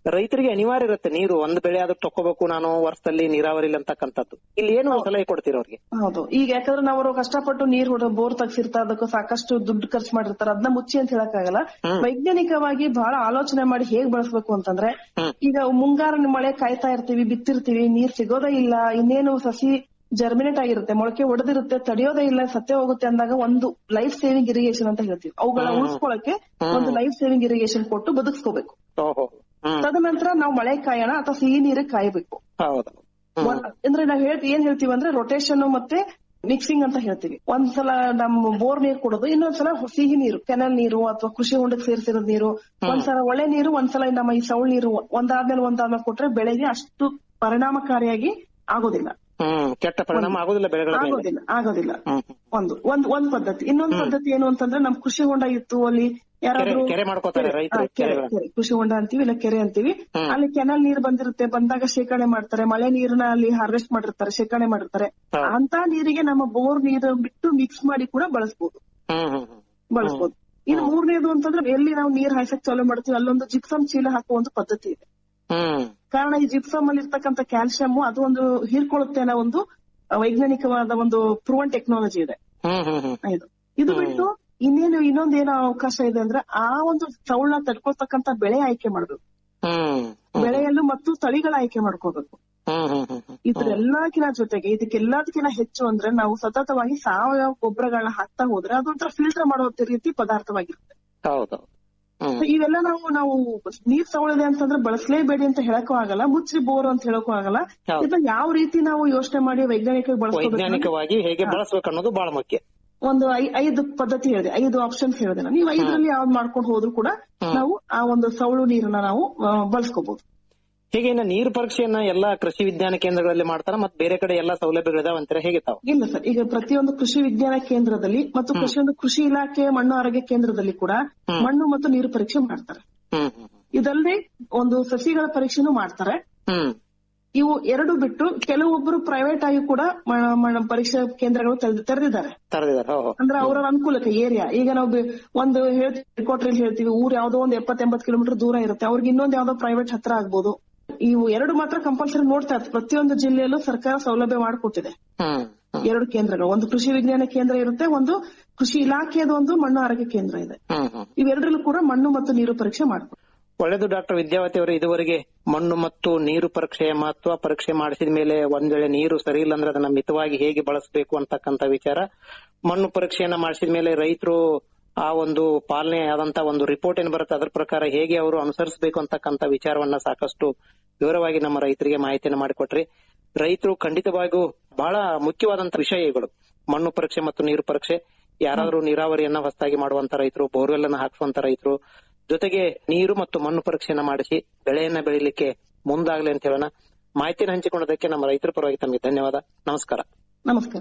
Speaker 10: ರೈತರಿಗೆ ಅನಿವಾರ್ಯ ಇರುತ್ತೆ ನೀರು ಒಂದ್ ಬೆಳೆ ಆದ್ರೂ ತಕೋಬೇಕು ನಾನು ವರ್ಷದಲ್ಲಿ ನೀರಾವರಿ ಅಂತಕ್ಕಂಥದ್ದು ಇಲ್ಲಿ ಏನು ಸಲಹೆ ಕೊಡ್ತೀರ ಅವ್ರಿಗೆ
Speaker 1: ಹೌದು ಈಗ ಯಾಕಂದ್ರೆ ನಾವು ಅವ್ರು ಕಷ್ಟಪಟ್ಟು ನೀರ್ ಹೊಡ ಬೋರ್ ತೆಗ್ಸಿರ್ತಾರ ಅದಕ್ಕೂ ಸಾಕಷ್ಟು ದುಡ್ಡು ಖರ್ಚು ಮಾಡಿರ್ತಾರ ಅದನ್ನ ಮುಚ್ಚಿ ಅಂತ ಹೇಳಕ್ಕಾಗಲ್ಲ ವೈಜ್ಞಾನಿಕವಾಗಿ ಬಹಳ ಆಲೋಚನೆ ಮಾಡಿ ಹೇಗ್ ಬಳಸ್ಬೇಕು ಅಂತಂದ್ರೆ ಈಗ ಮುಂಗಾರಿನ ಮಳೆ ಕಾಯ್ತಾ ಇರ್ತೀವಿ ಬಿತ್ತಿರ್ತೀವಿ ನೀರ್ ಸಿಗೋದೇ ಇಲ್ಲ ಇನ್ನೇನು ಸಸಿ ಜರ್ಮಿನೇಟ್ ಆಗಿರುತ್ತೆ ಮೊಳಕೆ ಒಡೆದಿರುತ್ತೆ ತಡೆಯೋದೇ ಇಲ್ಲ ಸತ್ಯ ಹೋಗುತ್ತೆ ಅಂದಾಗ ಒಂದು ಲೈಫ್ ಸೇವಿಂಗ್ ಇರಿಗೇಷನ್ ಅಂತ ಹೇಳ್ತೀವಿ ಅವುಗಳ ಉಳಿಸ್ಕೊಳಕ್ಕೆ ಒಂದು ಲೈಫ್ ಸೇವಿಂಗ್ ಇರಿಗೇಷನ್ ಕೊಟ್ಟು ಬದುಕಿಸ್ಕೋಬೇಕು
Speaker 10: ಓಹೋ ಹ್ಮ್
Speaker 1: ತದನಂತರ ನಾವು ಮಳೆ ಕಾಯೋಣ ಅಥವಾ ಸಿಹಿ ನೀರಿಗೆ ಕಾಯಬೇಕು
Speaker 10: ಹೌದು
Speaker 1: ಒಂದ್- ಅಂದ್ರೆ ನಾವ್ ಹೇಳ್ ಏನ್ ಹೇಳ್ತೀವಿ ಅಂದ್ರೆ ರೊಟೇಷನ್ ಮತ್ತೆ ಮಿಕ್ಸಿಂಗ್ ಅಂತ ಹೇಳ್ತೀವಿ ಒಂದ್ಸಲ ನಮ್ಮ ಬೋರ್ ನೀರ್ ಕೊಡೋದು ಇನ್ನೊಂದ್ಸಲ ಸಿಹಿ ನೀರು ಕೆನಲ್ ನೀರು ಅಥವಾ ಕೃಷಿ ಹೊಂಡಕ್ಕೆ ಸೇರಿಸಿರೋ ನೀರು ಒಂದ್ಸಲ ಒಳ್ಳೆ ನೀರು ಒಂದ್ಸಲ ನಮ್ಮ ಈ ಸೌಳ್ ನೀರು ಒಂದಾದ್ಮೇಲೆ ಒಂದಾದ್ಮೇಲೆ ಕೊಟ್ರೆ ಬೆಳೆಗೆ ಅಷ್ಟು ಪರಿಣಾಮಕಾರಿಯಾಗಿ ಆಗೋದಿಲ್ಲ
Speaker 10: ಹ್ಮ್ ಕೆಟ್ಟ ಪರಿಣಾಮ ಆಗೋದಿಲ್ಲ ಬೆಳೆಗಳ ಮೇಲೆ
Speaker 1: ಆಗೋದಿಲ್ಲ ಆಗೋದಿಲ್ಲ
Speaker 10: ಹ್ಮ್
Speaker 1: ಒಂದು ಒಂದ್ ಒಂದ್ ಪದ್ಧತಿ ಇನ್ನೊಂದ್ ಪದ್ಧತಿ ಏನು ಅಂತಂದ್ರೆ ನಮ್ ಕೃಷಿ ಹೊಂಡ ಇತ್ತು ಅಲ್ಲಿ ಯಾರಾದ್ರೂ
Speaker 10: ಕೆರೆ- ಕೆರೆ ಮಾಡ್ಕೊತಾರೆ ರೈತರು,
Speaker 1: ಹಾ, ಕೆರೆ,
Speaker 10: ಕೆರೆಗಳ.
Speaker 1: ಕೆರೆ. ಕೃಷಿ ಹೊಂಡ ಅಂತೀವಿ ಇಲ್ಲ ಕೆರೆ ಅಂತೀವಿ ಅಲ್ಲಿ ಕೆನಲ್ ನೀರ್ ಬಂದಿರುತ್ತೆ ಬಂದಾಗ ಶೇಖರಣೆ ಮಾಡ್ತಾರೆ ಮಳೆ ನೀರನ್ನ ಅಲ್ಲಿ ಹಾರ್ವೆಸ್ಟ್ ಮಾಡಿರ್ತಾರೆ ಶೇಖರಣೆ ಮಾಡಿರ್ತಾರೆ ಅಂತ ನೀರಿಗೆ ನಮ್ಮ ಬೋರ್ ನೀರು ಬಿಟ್ಟು ಮಿಕ್ಸ್ ಮಾಡಿ ಕೂಡ ಬಳಸಬಹುದು
Speaker 10: ಹ್ಮ್ ಹ್ಮ್ ಹ್ಮ್
Speaker 1: ಬಳಸಬಹುದು ಇನ್ನು ಮೂರನೇದು ಅಂತಂದ್ರೆ ಎಲ್ಲಿ ನಾವು ನೀರ್ ಹಾಯ್ಸಕ್ ಚಾಲೂ ಮಾಡ್ತೀವಿ ಅಲ್ಲೊಂದು ಜಿಪ್ಸಮ್ ಚೀಲ ಹಾಕುವ ಒಂದು ಪದ್ಧತಿ ಇದೆ
Speaker 10: ಹ್ಮ್
Speaker 1: ಕಾರಣ ಈ ಜಿಪ್ಸಮ್ ಅಲ್ಲಿ ಇರ್ತಕ್ಕಂಥ ಕ್ಯಾಲ್ಸಿಯಂ ಅದು ಒಂದು ಹೀರ್ಕೊಳ್ಳುತ್ತೆ ಅನ್ನೋ ಒಂದು ವೈಜ್ಞಾನಿಕವಾದ ಒಂದು ಪ್ರೂವನ್ ಟೆಕ್ನಾಲಜಿ ಇದೆ
Speaker 10: ಹ್ಮ್ ಹ್ಮ್ ಹ್ಮ್
Speaker 1: ಇದು ಇದು ಬಿಟ್ಟು ಇನ್ನೇನು ಇನ್ನೊಂದ್ ಏನೋ ಅವಕಾಶ ಇದೆ ಅಂದ್ರೆ ಆ ಒಂದು ಸೌಳ್ನ ತಡ್ಕೊಳ್ತಕ್ಕಂತ ಬೆಳೆ ಆಯ್ಕೆ ಮಾಡ್ಬೇಕು
Speaker 10: ಹ್ಮ್
Speaker 1: ಬೆಳೆಯಲ್ಲೂ ಮತ್ತು ತಳಿಗಳ ಆಯ್ಕೆ ಮಾಡ್ಕೋಬೇಕು
Speaker 10: ಹ್ಮ್ ಹ್ಮ್ ಹ್ಮ್ ಹ್ಮ್
Speaker 1: ಇದ್ರೆಲ್ಲಕ್ಕಿನ ಜೊತೆಗೆ ಇದಕ್ಕೆಲ್ಲದಕ್ಕಿಂತ ಹೆಚ್ಚು ಅಂದ್ರೆ ನಾವು ಸತತವಾಗಿ ಸಾವಯವ ಗೊಬ್ಬರಗಳನ್ನ ಹಾಕ್ತಾ ಹೋದ್ರೆ ಅದೊಂಥರ ಫಿಲ್ಟರ್ ಮಾಡೋ ರೀತಿ ಪದಾರ್ಥವಾಗಿರುತ್ತೆ
Speaker 10: ಹೌದು ಹ್ಮ್
Speaker 1: So ಇವೆಲ್ಲ ನಾವು ನಾವು ನೀರ್ ತಗೊಳ್ಳದೆ ಅಂತಂದ್ರೆ ಬಳಸಲೇಬೇಡಿ ಅಂತ ಹೇಳಕ್ಕೂ ಆಗಲ್ಲ ಮುಚ್ಚಿ ಬೋರ್ ಅಂತ ಹೇಳಕ್ಕೂ ಆಗಲ್ಲ
Speaker 10: ಹೌದು.
Speaker 1: ಇದನ್ನ ಯಾವ ರೀತಿ ನಾವು ಯೋಚನೆ ಮಾಡಿ ವೈಜ್ಞಾನಿಕವಾಗಿ ಬಳಸ್ಕೋಬೇಕು
Speaker 10: ವೈಜ್ಞಾನಿಕವಾಗಿ ಹೇಗೆ ಬಳಸ್ಬೇಕು ಅನ್ನೋದು ಬಹಳ ಮುಖ್ಯ
Speaker 1: ಒಂದು ಐ- ಐದು ಪದ್ಧತಿ ಹೇಳಿದೆ ಐದು ಆಪ್ಷನ್ಸ್ ಹೇಳಿದೆ ನಾನು ನೀವು ಐದರಲ್ಲಿ ಯಾವ್ದು ಮಾಡ್ಕೊಂಡು ಹೋದ್ರು ಕೂಡ ನಾವು ಆ ಒಂದು ಸೌಳು ನೀರನ್ನ ನಾವು ಆ, ಬಳಸ್ಕೋಬಹುದು
Speaker 10: ಹೀಗೆ ಇನ್ನ ನೀರು ಪರೀಕ್ಷೆಯನ್ನ ಎಲ್ಲಾ ಕೃಷಿ ವಿಜ್ಞಾನ ಕೇಂದ್ರಗಳಲ್ಲಿ ಮಾಡ್ತಾರ ಮತ್ತೆ ಬೇರೆ ಕಡೆ ಎಲ್ಲಾ ಸೌಲಭ್ಯಗಳಿದಾವ ಅಂತಾರೆ ಹೇಗೆ ತಾವು
Speaker 1: ಇಲ್ಲ ಸರ್ ಈಗ ಪ್ರತಿಯೊಂದು ಕೃಷಿ ವಿಜ್ಞಾನ ಕೇಂದ್ರದಲ್ಲಿ ಮತ್ತು ಪ್ರತಿಯೊಂದು ಕೃಷಿ ಇಲಾಖೆ ಮಣ್ಣು ಆರೋಗ್ಯ ಕೇಂದ್ರದಲ್ಲಿ ಕೂಡ ಮಣ್ಣು ಮತ್ತು ನೀರು ಪರೀಕ್ಷೆ ಮಾಡ್ತಾರೆ
Speaker 10: ಹ್ಮ್ ಹ್ಮ್
Speaker 1: ಇದಲ್ಲದೆ ಒಂದು ಸಸಿಗಳ ಪರೀಕ್ಷೆನೂ ಮಾಡ್ತಾರೆ
Speaker 10: ಹ್ಮ್
Speaker 1: ಇವು ಎರಡು ಬಿಟ್ಟು ಕೆಲವೊಬ್ಬರು ಪ್ರೈವೇಟ್ ಆಗಿ ಕೂಡ ಮ- ಮ- ಪರೀಕ್ಷಾ ಕೇಂದ್ರಗಳು ತೆರೆದ್- ತೆರೆದಿದ್ದಾರೆ
Speaker 10: ತರದಿದ್ದಾರೆ ಹೋ
Speaker 1: ಅಂದ್ರೆ ಅವರ ಅನುಕೂಲಕ್ಕೆ ಏರಿಯಾ ಈಗ ನಾವು ಬೆ- ಒಂದು ಹೇಳ್ತೀವಿ ಕೋಟ್ರಲ್ಲಿ ಹೇಳ್ತೀವಿ ಊರ್ ಯಾವ್ದೋ ಒಂದು ಎಪ್ಪತ್ ಎಂಬತ್ ಕಿಲೋಮೀಟರ್ ದೂರ ಇರುತ್ತೆ ಅವ್ರಿಗೆ ಇನ್ನೊಂದ್ ಯಾವ್ದೋ ಪ್ರೈವೇಟ್ ಹತ್ರ ಆಗ್ಬೋದು ಇವು ಎರಡು ಮಾತ್ರ ಕಂಪಲ್ಸರಿ ನೋಡ್ತಾ ಇರ್ತಾರೆ ಪ್ರತಿಯೊಂದು ಜಿಲ್ಲೆಯಲ್ಲೂ ಸರ್ಕಾರ ಸೌಲಭ್ಯ ಮಾಡಿಕೊಟ್ಟಿದೆ
Speaker 10: ಹ್ಮ್
Speaker 1: ಎರಡು ಕೇಂದ್ರಗಳು ಒಂದು ಕೃಷಿ ವಿಜ್ಞಾನ ಕೇಂದ್ರ ಇರುತ್ತೆ ಒಂದು ಕೃಷಿ ಇಲಾಖೆಯದು ಒಂದು ಮಣ್ಣು ಆರೋಗ್ಯ ಕೇಂದ್ರ ಇದೆ
Speaker 10: ಹ್ಮ್ ಹ್ಮ್
Speaker 1: ಇವೆರಡರಲ್ಲೂ ಕೂಡ ಮಣ್ಣು ಮತ್ತು ನೀರು ಪರೀಕ್ಷೆ ಮಾಡ್ತಾರೆ
Speaker 10: ಒಳ್ಳೆದು ಡಾಕ್ಟರ್ ವಿದ್ಯಾವತಿ ಅವರು ಇದುವರೆಗೆ ಮಣ್ಣು ಮತ್ತು ನೀರು ಪರೀಕ್ಷೆಯ ಮಹತ್ವ ಪರೀಕ್ಷೆ ಮಾಡಿಸಿದ ಮೇಲೆ ಒಂದ್ ವೇಳೆ ನೀರು ಸರಿ ಇಲ್ಲ ಅಂದ್ರೆ ಅದನ್ನ ಮಿತವಾಗಿ ಹೇಗೆ ಬಳಸಬೇಕು ಅಂತಕ್ಕಂತ ವಿಚಾರ ಮಣ್ಣು ಪರೀಕ್ಷೆಯನ್ನ ಮಾಡಿಸಿದ ಮೇಲೆ ರೈತರು ಆ ಒಂದು ಪಾಲನೆ ಆದಂತ ಒಂದು ರಿಪೋರ್ಟ್ ಏನ್ ಬರುತ್ತೆ ಅದ್ರ ಪ್ರಕಾರ ಹೇಗೆ ಅವರು ಅನುಸರಿಸಬೇಕು ಅಂತಕ್ಕಂತ ವಿಚಾರವನ್ನ ಸಾಕಷ್ಟು ವಿವರವಾಗಿ ನಮ್ಮ ರೈತರಿಗೆ ಮಾಹಿತಿಯನ್ನು ಮಾಡಿಕೊಟ್ರಿ ರೈತರು ಖಂಡಿತವಾಗಿಯೂ ಬಹಳ ಮುಖ್ಯವಾದಂತ ವಿಷಯ ಇವುಗಳು ಮಣ್ಣು ಪರೀಕ್ಷೆ ಮತ್ತು ನೀರು ಪರೀಕ್ಷೆ ಯಾರಾದ್ರೂ ನೀರಾವರಿಯನ್ನ ಹೊಸದಾಗಿ ಮಾಡುವಂತ ರೈತರು ಬೋರ್ವೆಲ್ ಅನ್ನ ಹಾಕುವಂತ ರೈತರು ಜೊತೆಗೆ ನೀರು ಮತ್ತು ಮಣ್ಣು ಪರೀಕ್ಷೆಯನ್ನ ಮಾಡಿಸಿ ಬೆಳೆಯನ್ನ ಬೆಳಿಲಿಕ್ಕೆ ಮುಂದಾಗ್ಲಿ ಅಂತ ಹೇಳೋಣ ಮಾಹಿತಿಯನ್ನು ಹಂಚಿಕೊಂಡದಕ್ಕೆ ನಮ್ಮ ರೈತರ ಪರವಾಗಿ ತಮಗೆ ಧನ್ಯವಾದ ನಮಸ್ಕಾರ
Speaker 1: ನಮಸ್ಕಾರ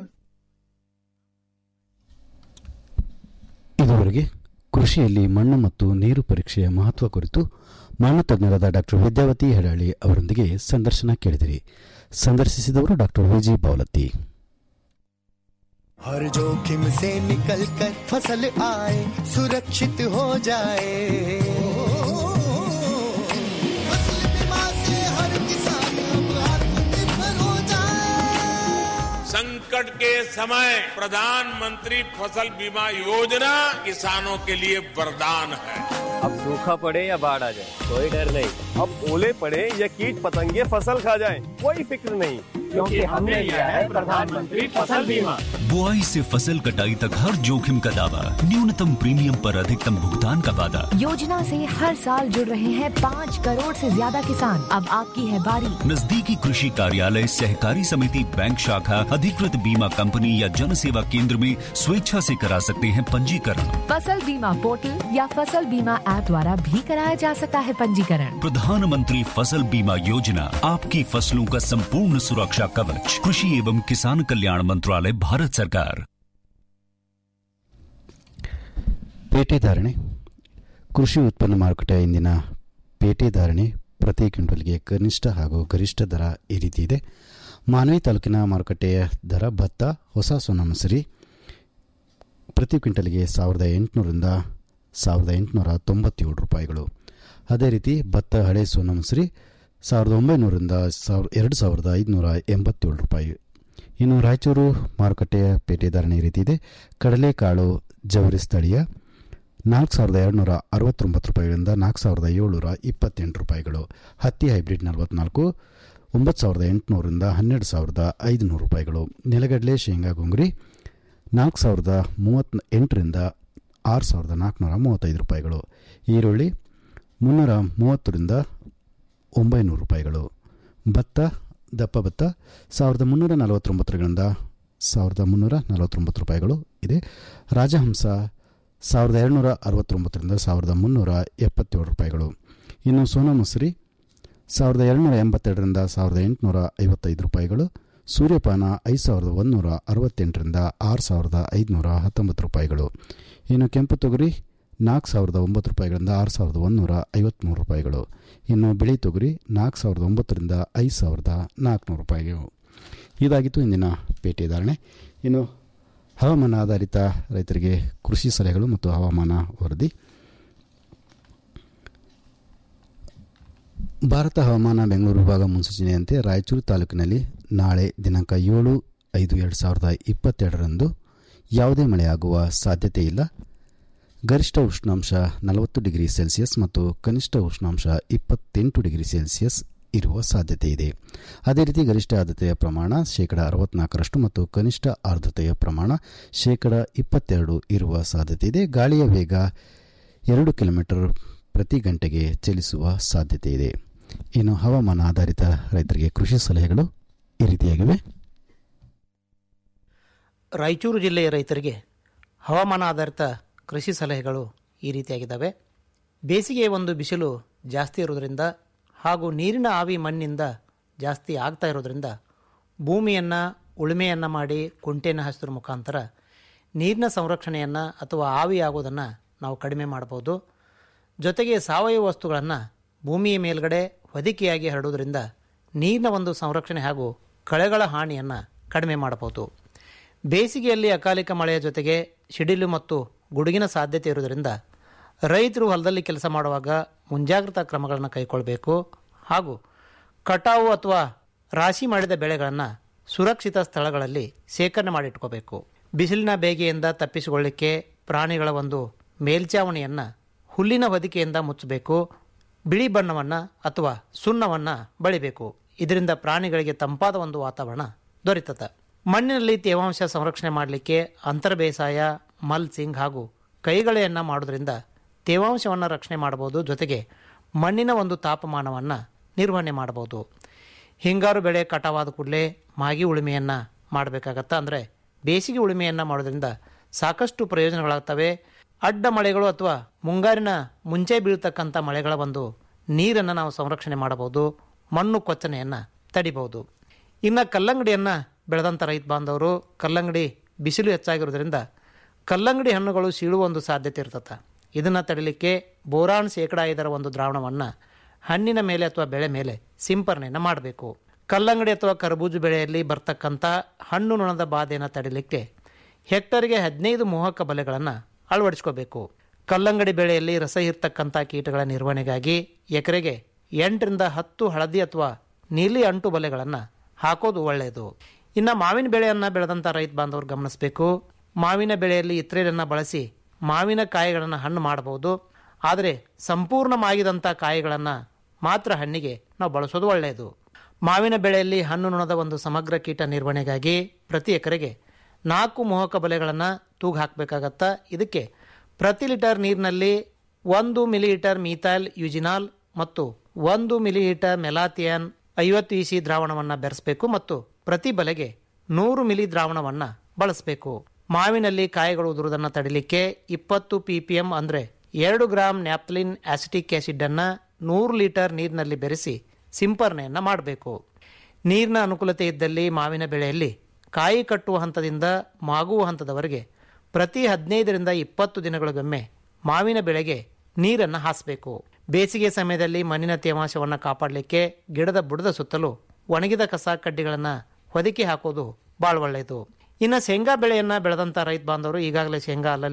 Speaker 2: ಇದುವರೆಗೆ ಕೃಷಿಯಲ್ಲಿ ಮಣ್ಣು ಮತ್ತು ನೀರು ಪರೀಕ್ಷೆಯ ಮಹತ್ವ ಕುರಿತು ಮಣ್ಣು ತಜ್ಞರಾದ ಡಾಕ್ಟರ್ ವಿದ್ಯಾವತಿ ಹೆಡಾಳಿ ಅವರೊಂದಿಗೆ ಸಂದರ್ಶನ ಕೇಳಿದಿರಿ ಸಂದರ್ಶಿಸಿದವರು ಡಾಕ್ಟರ್ ವಿಜಿ ಬಾವಲತ್ತಿ
Speaker 6: हर जोखिम से निकल कर फसल आए सुरक्षित हो जाए फसल बीमा से हर किसान अब आत्मनिर्भर हो जाए
Speaker 11: संकट के समय प्रधानमंत्री फसल बीमा योजना किसानों के लिए वरदान है
Speaker 12: अब सूखा पड़े या बाढ़ आ जाए कोई डर नहीं अब ओले पड़े या कीट पतंगे फसल खा जाए कोई फिक्र नहीं क्योंकि हमने लिया है प्रधानमंत्री फसल बीमा
Speaker 13: बुआई से फसल कटाई तक हर जोखिम का दावा न्यूनतम प्रीमियम पर अधिकतम भुगतान का वादा
Speaker 14: योजना से हर साल जुड़ रहे हैं पाँच करोड़ से ज्यादा किसान अब आपकी है बारी
Speaker 13: नजदीकी कृषि कार्यालय सहकारी समिति बैंक शाखा अधिकृत बीमा कंपनी या जन सेवा केंद्र में स्वेच्छा से करा सकते हैं पंजीकरण
Speaker 14: फसल बीमा पोर्टल या फसल बीमा ऐप द्वारा भी कराया जा सकता है पंजीकरण
Speaker 13: प्रधानमंत्री फसल बीमा योजना आपकी फसलों का संपूर्ण सुरक्षा कवच कृषि एवं किसान कल्याण मंत्रालय भारत सरकार
Speaker 2: ಪೇಟೆ ಧಾರಣೆ ಕೃಷಿ ಉತ್ಪನ್ನ ಮಾರುಕಟ್ಟೆ ಇಂದಿನ ಪೇಟೆ ಧಾರಣೆ ಪ್ರತಿ ಕ್ವಿಂಟಲ್ಗೆ ಕನಿಷ್ಠ ಹಾಗೂ ಗರಿಷ್ಠ ದರ ಈ ರೀತಿ ಇದೆ ಮಾನ್ವಿ ತಾಲೂಕಿನ ಮಾರುಕಟ್ಟೆಯ ದರ ಭತ್ತ ಹೊಸ ಸೋನಾ ಮಸೂರಿ ಪ್ರತಿ ಕ್ವಿಂಟಲ್ಗೆ ಸಾವಿರದ ಎಂಟುನೂರಿಂದ ಸಾವಿರದ ಎಂಟುನೂರ ತೊಂಬತ್ತೇಳು ರೂಪಾಯಿಗಳು ಅದೇ ರೀತಿ ಭತ್ತ ಹಳೆ ಸೋನಮಸೂರಿ ಸಾವಿರದ ಒಂಬೈನೂರಿಂದ ಸಾವಿರ ಎರಡು ಸಾವಿರದ ಐದುನೂರ ಎಂಬತ್ತೇಳು ರೂಪಾಯಿ ಇನ್ನು ರಾಯಚೂರು ಮಾರುಕಟ್ಟೆಯ ಪೇಟೆ ಧಾರಣೆ ಈ ರೀತಿ ಇದೆ ಕಡಲೆಕಾಳು ಜವರಿ ಸ್ಥಳೀಯ ನಾಲ್ಕು ಸಾವಿರದ ಎರಡುನೂರ ಅರವತ್ತೊಂಬತ್ತು ರೂಪಾಯಿಗಳಿಂದ ನಾಲ್ಕು ಸಾವಿರದ ಏಳ್ನೂರ ಇಪ್ಪತ್ತೆಂಟು ರೂಪಾಯಿಗಳು ಹತ್ತಿ ಹೈಬ್ರಿಡ್ ನಲವತ್ನಾಲ್ಕು ಒಂಬತ್ತು ಸಾವಿರದ ಎಂಟುನೂರಿಂದ ಹನ್ನೆರಡು ಸಾವಿರದ ಐದುನೂರು ರೂಪಾಯಿಗಳು ನೆಲಗಡಲೆ ಶೇಂಗಾ ಗುಂಗುರಿ ನಾಲ್ಕು ಸಾವಿರದ ಮೂವತ್ ಎಂಟರಿಂದ ಆರು ಸಾವಿರದ ನಾಲ್ಕುನೂರ ಮೂವತ್ತೈದು ರೂಪಾಯಿಗಳು ಈರುಳ್ಳಿ ಮುನ್ನೂರ ಮೂವತ್ತರಿಂದ ಒಂಬೈನೂರು ರೂಪಾಯಿಗಳು ಭತ್ತ ದಪ್ಪ ಭತ್ತ ಸಾವಿರದ ಮುನ್ನೂರ ನಲವತ್ತೊಂಬತ್ತರಿಂದ ಸಾವಿರದ ಮುನ್ನೂರ ನಲವತ್ತೊಂಬತ್ತು ರೂಪಾಯಿಗಳು ಇದೆ ರಾಜಹಂಸ ಸಾವಿರದ ಎರಡುನೂರ ಅರವತ್ತೊಂಬತ್ತರಿಂದ ಸಾವಿರದ ಮುನ್ನೂರ ಎಪ್ಪತ್ತೇಳು ರೂಪಾಯಿಗಳು ಇನ್ನು ಸೋನಾ ಮಸೂರಿ ಸಾವಿರದ ಎರಡುನೂರ ಎಂಬತ್ತೆರಡರಿಂದ ಸಾವಿರದ ಎಂಟುನೂರ ಐವತ್ತೈದು ರೂಪಾಯಿಗಳು ಸೂರ್ಯಪಾನ ಐದು ಸಾವಿರದ ಒಂದುನೂರ ಅರವತ್ತೆಂಟರಿಂದ ಆರು ಸಾವಿರದ ಐದುನೂರ ಹತ್ತೊಂಬತ್ತು ರೂಪಾಯಿಗಳು ಇನ್ನು ಕೆಂಪು ತೊಗರಿ ನಾಲ್ಕು ಸಾವಿರದ ಒಂಬತ್ತು ರೂಪಾಯಿಗಳಿಂದ ಆರು ಸಾವಿರದ ಒಂದುನೂರ ಐವತ್ತ್ಮೂರು ರೂಪಾಯಿಗಳು ಇನ್ನು ಬಿಳಿ ತೊಗರಿ ನಾಲ್ಕು ಸಾವಿರದ ಒಂಬತ್ತರಿಂದ ಐದು ಸಾವಿರದ ನಾಲ್ಕುನೂರು ರೂಪಾಯಿಗಳು ಇದಾಗಿತ್ತು ಇಂದಿನ ಪೇಟೆ ಧಾರಣೆ ಇನ್ನು ಹವಾಮಾನ ಆಧಾರಿತ ರೈತರಿಗೆ ಕೃಷಿ ಸಲಹೆಗಳು ಮತ್ತು ಹವಾಮಾನ ವರದಿ ಭಾರತ ಹವಾಮಾನ ಬೆಂಗಳೂರು ವಿಭಾಗ ಮುನ್ಸೂಚನೆಯಂತೆ ರಾಯಚೂರು ತಾಲೂಕಿನಲ್ಲಿ ನಾಳೆ ದಿನಾಂಕ ಏಳು ಐದು ಎರಡು ಸಾವಿರದ ಇಪ್ಪತ್ತೆರಡರಂದು ಯಾವುದೇ ಮಳೆಯಾಗುವ ಸಾಧ್ಯತೆ ಇಲ್ಲ ಗರಿಷ್ಠ ಉಷ್ಣಾಂಶ ನಲವತ್ತು ಡಿಗ್ರಿ ಸೆಲ್ಸಿಯಸ್ ಮತ್ತು ಕನಿಷ್ಠ ಉಷ್ಣಾಂಶ ಇಪ್ಪತ್ತೆಂಟು ಡಿಗ್ರಿ ಸೆಲ್ಸಿಯಸ್ ಇರುವ ಸಾಧ್ಯತೆ ಇದೆ ಅದೇ ರೀತಿ ಗರಿಷ್ಠ ಆರ್ದ್ರತೆಯ ಪ್ರಮಾಣ ಶೇಕಡ ಅರವತ್ನಾಲ್ಕರಷ್ಟು ಮತ್ತು ಕನಿಷ್ಠ ಆರ್ದ್ರತೆಯ ಪ್ರಮಾಣ ಶೇಕಡ ಇಪ್ಪತ್ತೆರಡು ಇರುವ ಸಾಧ್ಯತೆ ಇದೆ ಗಾಳಿಯ ವೇಗ ಎರಡು ಕಿಲೋಮೀಟರ್ ಪ್ರತಿ ಗಂಟೆಗೆ ಚಲಿಸುವ ಸಾಧ್ಯತೆ ಇದೆ ಇನ್ನು ಹವಾಮಾನ ಆಧಾರಿತ ರೈತರಿಗೆ ಕೃಷಿ ಸಲಹೆಗಳು ಈ ರೀತಿಯಾಗಿವೆ
Speaker 15: ರಾಯಚೂರು ಜಿಲ್ಲೆಯ ರೈತರಿಗೆ ಹವಾಮಾನ ಆಧಾರಿತ ಕೃಷಿ ಸಲಹೆಗಳು ಈ ರೀತಿಯಾಗಿದ್ದಾವೆ ಬೇಸಿಗೆಯ ಒಂದು ಬಿಸಿಲು ಜಾಸ್ತಿ ಇರೋದರಿಂದ ಹಾಗೂ ನೀರಿನ ಆವಿ ಮಣ್ಣಿಂದ ಜಾಸ್ತಿ ಆಗ್ತಾ ಇರೋದ್ರಿಂದ ಭೂಮಿಯನ್ನು ಉಳುಮೆಯನ್ನು ಮಾಡಿ ಕುಂಟೆಯನ್ನು ಹಚ್ಚೋದ್ರ ಮುಖಾಂತರ ನೀರಿನ ಸಂರಕ್ಷಣೆಯನ್ನು ಅಥವಾ ಆವಿ ಆಗೋದನ್ನು ನಾವು ಕಡಿಮೆ ಮಾಡ್ಬೋದು ಜೊತೆಗೆ ಸಾವಯವ ವಸ್ತುಗಳನ್ನು ಭೂಮಿಯ ಮೇಲ್ಗಡೆ ಹೊದಿಕೆಯಾಗಿ ಹರಡುವುದರಿಂದ ನೀರಿನ ಒಂದು ಸಂರಕ್ಷಣೆ ಹಾಗೂ ಕಳೆಗಳ ಹಾನಿಯನ್ನು ಕಡಿಮೆ ಮಾಡಬಹುದು ಬೇಸಿಗೆಯಲ್ಲಿ ಅಕಾಲಿಕ ಮಳೆಯ ಜೊತೆಗೆ ಸಿಡಿಲು ಮತ್ತು ಗುಡುಗಿನ ಸಾಧ್ಯತೆ ಇರುವುದರಿಂದ ರೈತರು ಹೊಲದಲ್ಲಿ ಕೆಲಸ ಮಾಡುವಾಗ ಮುಂಜಾಗ್ರತಾ ಕ್ರಮಗಳನ್ನು ಕೈಗೊಳ್ಳಬೇಕು ಹಾಗೂ ಕಟಾವು ಅಥವಾ ರಾಶಿ ಮಾಡಿದ ಬೆಳೆಗಳನ್ನು ಸುರಕ್ಷಿತ ಸ್ಥಳಗಳಲ್ಲಿ ಶೇಖರಣೆ ಮಾಡಿಟ್ಕೋಬೇಕು ಬಿಸಿಲಿನ ಬೇಗೆಯಿಂದ ತಪ್ಪಿಸಿಕೊಳ್ಳಿಕ್ಕೆ ಪ್ರಾಣಿಗಳ ಒಂದು ಮೇಲ್ಚಾವಣಿಯನ್ನು ಹುಲ್ಲಿನ ಹೊದಿಕೆಯಿಂದ ಮುಚ್ಚಬೇಕು ಬಿಳಿ ಬಣ್ಣವನ್ನು ಅಥವಾ ಸುಣ್ಣವನ್ನು ಬಳಿಬೇಕು ಇದರಿಂದ ಪ್ರಾಣಿಗಳಿಗೆ ತಂಪಾದ ಒಂದು ವಾತಾವರಣ ದೊರೆತದೆ ಮಣ್ಣಿನಲ್ಲಿ ತೇವಾಂಶ ಸಂರಕ್ಷಣೆ ಮಾಡಲಿಕ್ಕೆ ಅಂತರ ಬೇಸಾಯ ಮಲ್ಸಿಂಗ್ ಹಾಗೂ ಕೈಗಳೆಯನ್ನು ಮಾಡೋದ್ರಿಂದ ತೇವಾಂಶವನ್ನು ರಕ್ಷಣೆ ಮಾಡಬಹುದು ಜೊತೆಗೆ ಮಣ್ಣಿನ ಒಂದು ತಾಪಮಾನವನ್ನು ನಿರ್ವಹಣೆ ಮಾಡಬಹುದು ಹಿಂಗಾರು ಬೆಳೆ ಕಟಾವಾದ ಕೂಡಲೇ ಮಾಗಿ ಉಳುಮೆಯನ್ನು ಮಾಡಬೇಕಾಗತ್ತೆ ಅಂದರೆ ಬೇಸಿಗೆ ಉಳುಮೆಯನ್ನು ಮಾಡೋದ್ರಿಂದ ಸಾಕಷ್ಟು ಪ್ರಯೋಜನಗಳಾಗ್ತವೆ ಅಡ್ಡ ಮಳೆಗಳು ಅಥವಾ ಮುಂಗಾರಿನ ಮುಂಚೆ ಬೀಳ್ತಕ್ಕಂಥ ಮಳೆಗಳ ಒಂದು ನೀರನ್ನು ನಾವು ಸಂರಕ್ಷಣೆ ಮಾಡಬಹುದು ಮಣ್ಣು ಕೊಚ್ಚನೆಯನ್ನು ತಡಿಬಹುದು ಇನ್ನು ಕಲ್ಲಂಗಡಿಯನ್ನು ಬೆಳೆದಂಥ ರೈತ ಬಾಂಧವರು ಕಲ್ಲಂಗಡಿ ಬಿಸಿಲು ಹೆಚ್ಚಾಗಿರೋದ್ರಿಂದ ಕಲ್ಲಂಗಡಿ ಹಣ್ಣುಗಳು ಸೀಳುವ ಒಂದು ಸಾಧ್ಯತೆ ಇರ್ತದೆ ಇದನ್ನು ತಡಿಲಿಕ್ಕೆ ಬೋರಾನ್ ಶೇಕಡ ಐದರ ಒಂದು ದ್ರಾವಣವನ್ನು ಹಣ್ಣಿನ ಮೇಲೆ ಅಥವಾ ಬೆಳೆ ಮೇಲೆ ಸಿಂಪರಣೆಯನ್ನು ಮಾಡಬೇಕು ಕಲ್ಲಂಗಡಿ ಅಥವಾ ಕರಬೂಜು ಬೆಳೆಯಲ್ಲಿ ಬರ್ತಕ್ಕಂಥ ಹಣ್ಣು ನೊಣದ ಬಾಧೆಯನ್ನು ತಡಿಲಿಕ್ಕೆ ಹೆಕ್ಟರ್ಗೆ ಹದಿನೈದು ಮೋಹಕ ಬಲೆಗಳನ್ನು ಅಳವಡಿಸ್ಕೋಬೇಕು ಕಲ್ಲಂಗಡಿ ಬೆಳೆಯಲ್ಲಿ ರಸ ಇರ್ತಕ್ಕಂಥ ಕೀಟಗಳ ನಿರ್ವಹಣೆಗಾಗಿ ಎಕರೆಗೆ ಎಂಟರಿಂದ ಹತ್ತು ಹಳದಿ ಅಥವಾ ನೀಲಿ ಅಂಟು ಬಲೆಗಳನ್ನು ಹಾಕೋದು ಒಳ್ಳೆಯದು ಇನ್ನು ಮಾವಿನ ಬೆಳೆಯನ್ನು ಬೆಳೆದಂಥ ರೈತ ಬಾಂಧವರು ಗಮನಿಸಬೇಕು ಮಾವಿನ ಬೆಳೆಯಲ್ಲಿ ಇತ್ರೇಲನ್ನು ಬಳಸಿ ಮಾವಿನ ಕಾಯಿಗಳನ್ನು ಹಣ್ಣು ಮಾಡಬಹುದು ಆದರೆ ಸಂಪೂರ್ಣ ಮಾಗಿದಂಥ ಕಾಯಿಗಳನ್ನು ಮಾತ್ರ ಹಣ್ಣಿಗೆ ನಾವು ಬಳಸೋದು ಒಳ್ಳೆಯದು ಮಾವಿನ ಬೆಳೆಯಲ್ಲಿ ಹಣ್ಣು ನೊಣದ ಒಂದು ಸಮಗ್ರ ಕೀಟ ನಿರ್ವಹಣೆಗಾಗಿ ಪ್ರತಿ ಎಕರೆಗೆ ನಾಲ್ಕು ಮೋಹಕ ಬಲೆಗಳನ್ನು ತೂಗು ಹಾಕಬೇಕಾಗತ್ತ ಇದಕ್ಕೆ ಪ್ರತಿ ಲೀಟರ್ ನೀರಿನಲ್ಲಿ ಒಂದು ಮಿಲಿಲೀಟರ್ ಮೀಥೈಲ್ ಯುಜಿನಾಲ್ ಮತ್ತು ಒಂದು ಮಿಲಿಲೀಟರ್ ಮೆಲಾಥಿಯನ್ ಐವತ್ತು ಇ ಸಿ ದ್ರಾವಣವನ್ನು ಬೆರೆಸಬೇಕು ಮತ್ತು ಪ್ರತಿ ಬಲೆಗೆ ನೂರು ಮಿಲಿ ದ್ರಾವಣವನ್ನು ಬಳಸಬೇಕು ಮಾವಿನಲ್ಲಿ ಕಾಯಿಗಳು ಉದುರುವುದನ್ನು ತಡಿಲಿಕ್ಕೆ ಇಪ್ಪತ್ತು ಪಿ ಪಿ ಎಂ ಅಂದರೆ ಎರಡು ಗ್ರಾಂ ನ್ಯಾಪ್ಲಿನ್ ಆಸಿಟಿಕ್ ಆಸಿಡ್ ಅನ್ನು ನೂರು ಲೀಟರ್ ನೀರಿನಲ್ಲಿ ಬೆರೆಸಿ ಸಿಂಪರಣೆಯನ್ನು ಮಾಡಬೇಕು ನೀರಿನ ಅನುಕೂಲತೆ ಇದ್ದಲ್ಲಿ ಮಾವಿನ ಬೆಳೆಯಲ್ಲಿ ಕಾಯಿ ಕಟ್ಟುವ ಹಂತದಿಂದ ಮಾಗುವ ಹಂತದವರೆಗೆ ಪ್ರತಿ ಹದಿನೈದರಿಂದ ಇಪ್ಪತ್ತು ದಿನಗಳಿಗೊಮ್ಮೆ ಮಾವಿನ ಬೆಳೆಗೆ ನೀರನ್ನು ಹಾಸಬೇಕು ಬೇಸಿಗೆ ಸಮಯದಲ್ಲಿ ಮಣ್ಣಿನ ತೇವಾಂಶವನ್ನು ಕಾಪಾಡಲಿಕ್ಕೆ ಗಿಡದ ಬುಡದ ಸುತ್ತಲೂ ಒಣಗಿದ ಕಸ ಕಡ್ಡಿಗಳನ್ನು ಹೊದಿಕೆ ಹಾಕೋದು ಭಾಳ ಒಳ್ಳೆಯದು ಇನ್ನು ಶೇಂಗಾ ಬೆಳೆಯನ್ನು ಬೆಳೆದಂಥ ರೈತ ಬಾಂಧವರು ಈಗಾಗಲೇ ಶೇಂಗಾ ಅಲ್ಲಲ್ಲಿ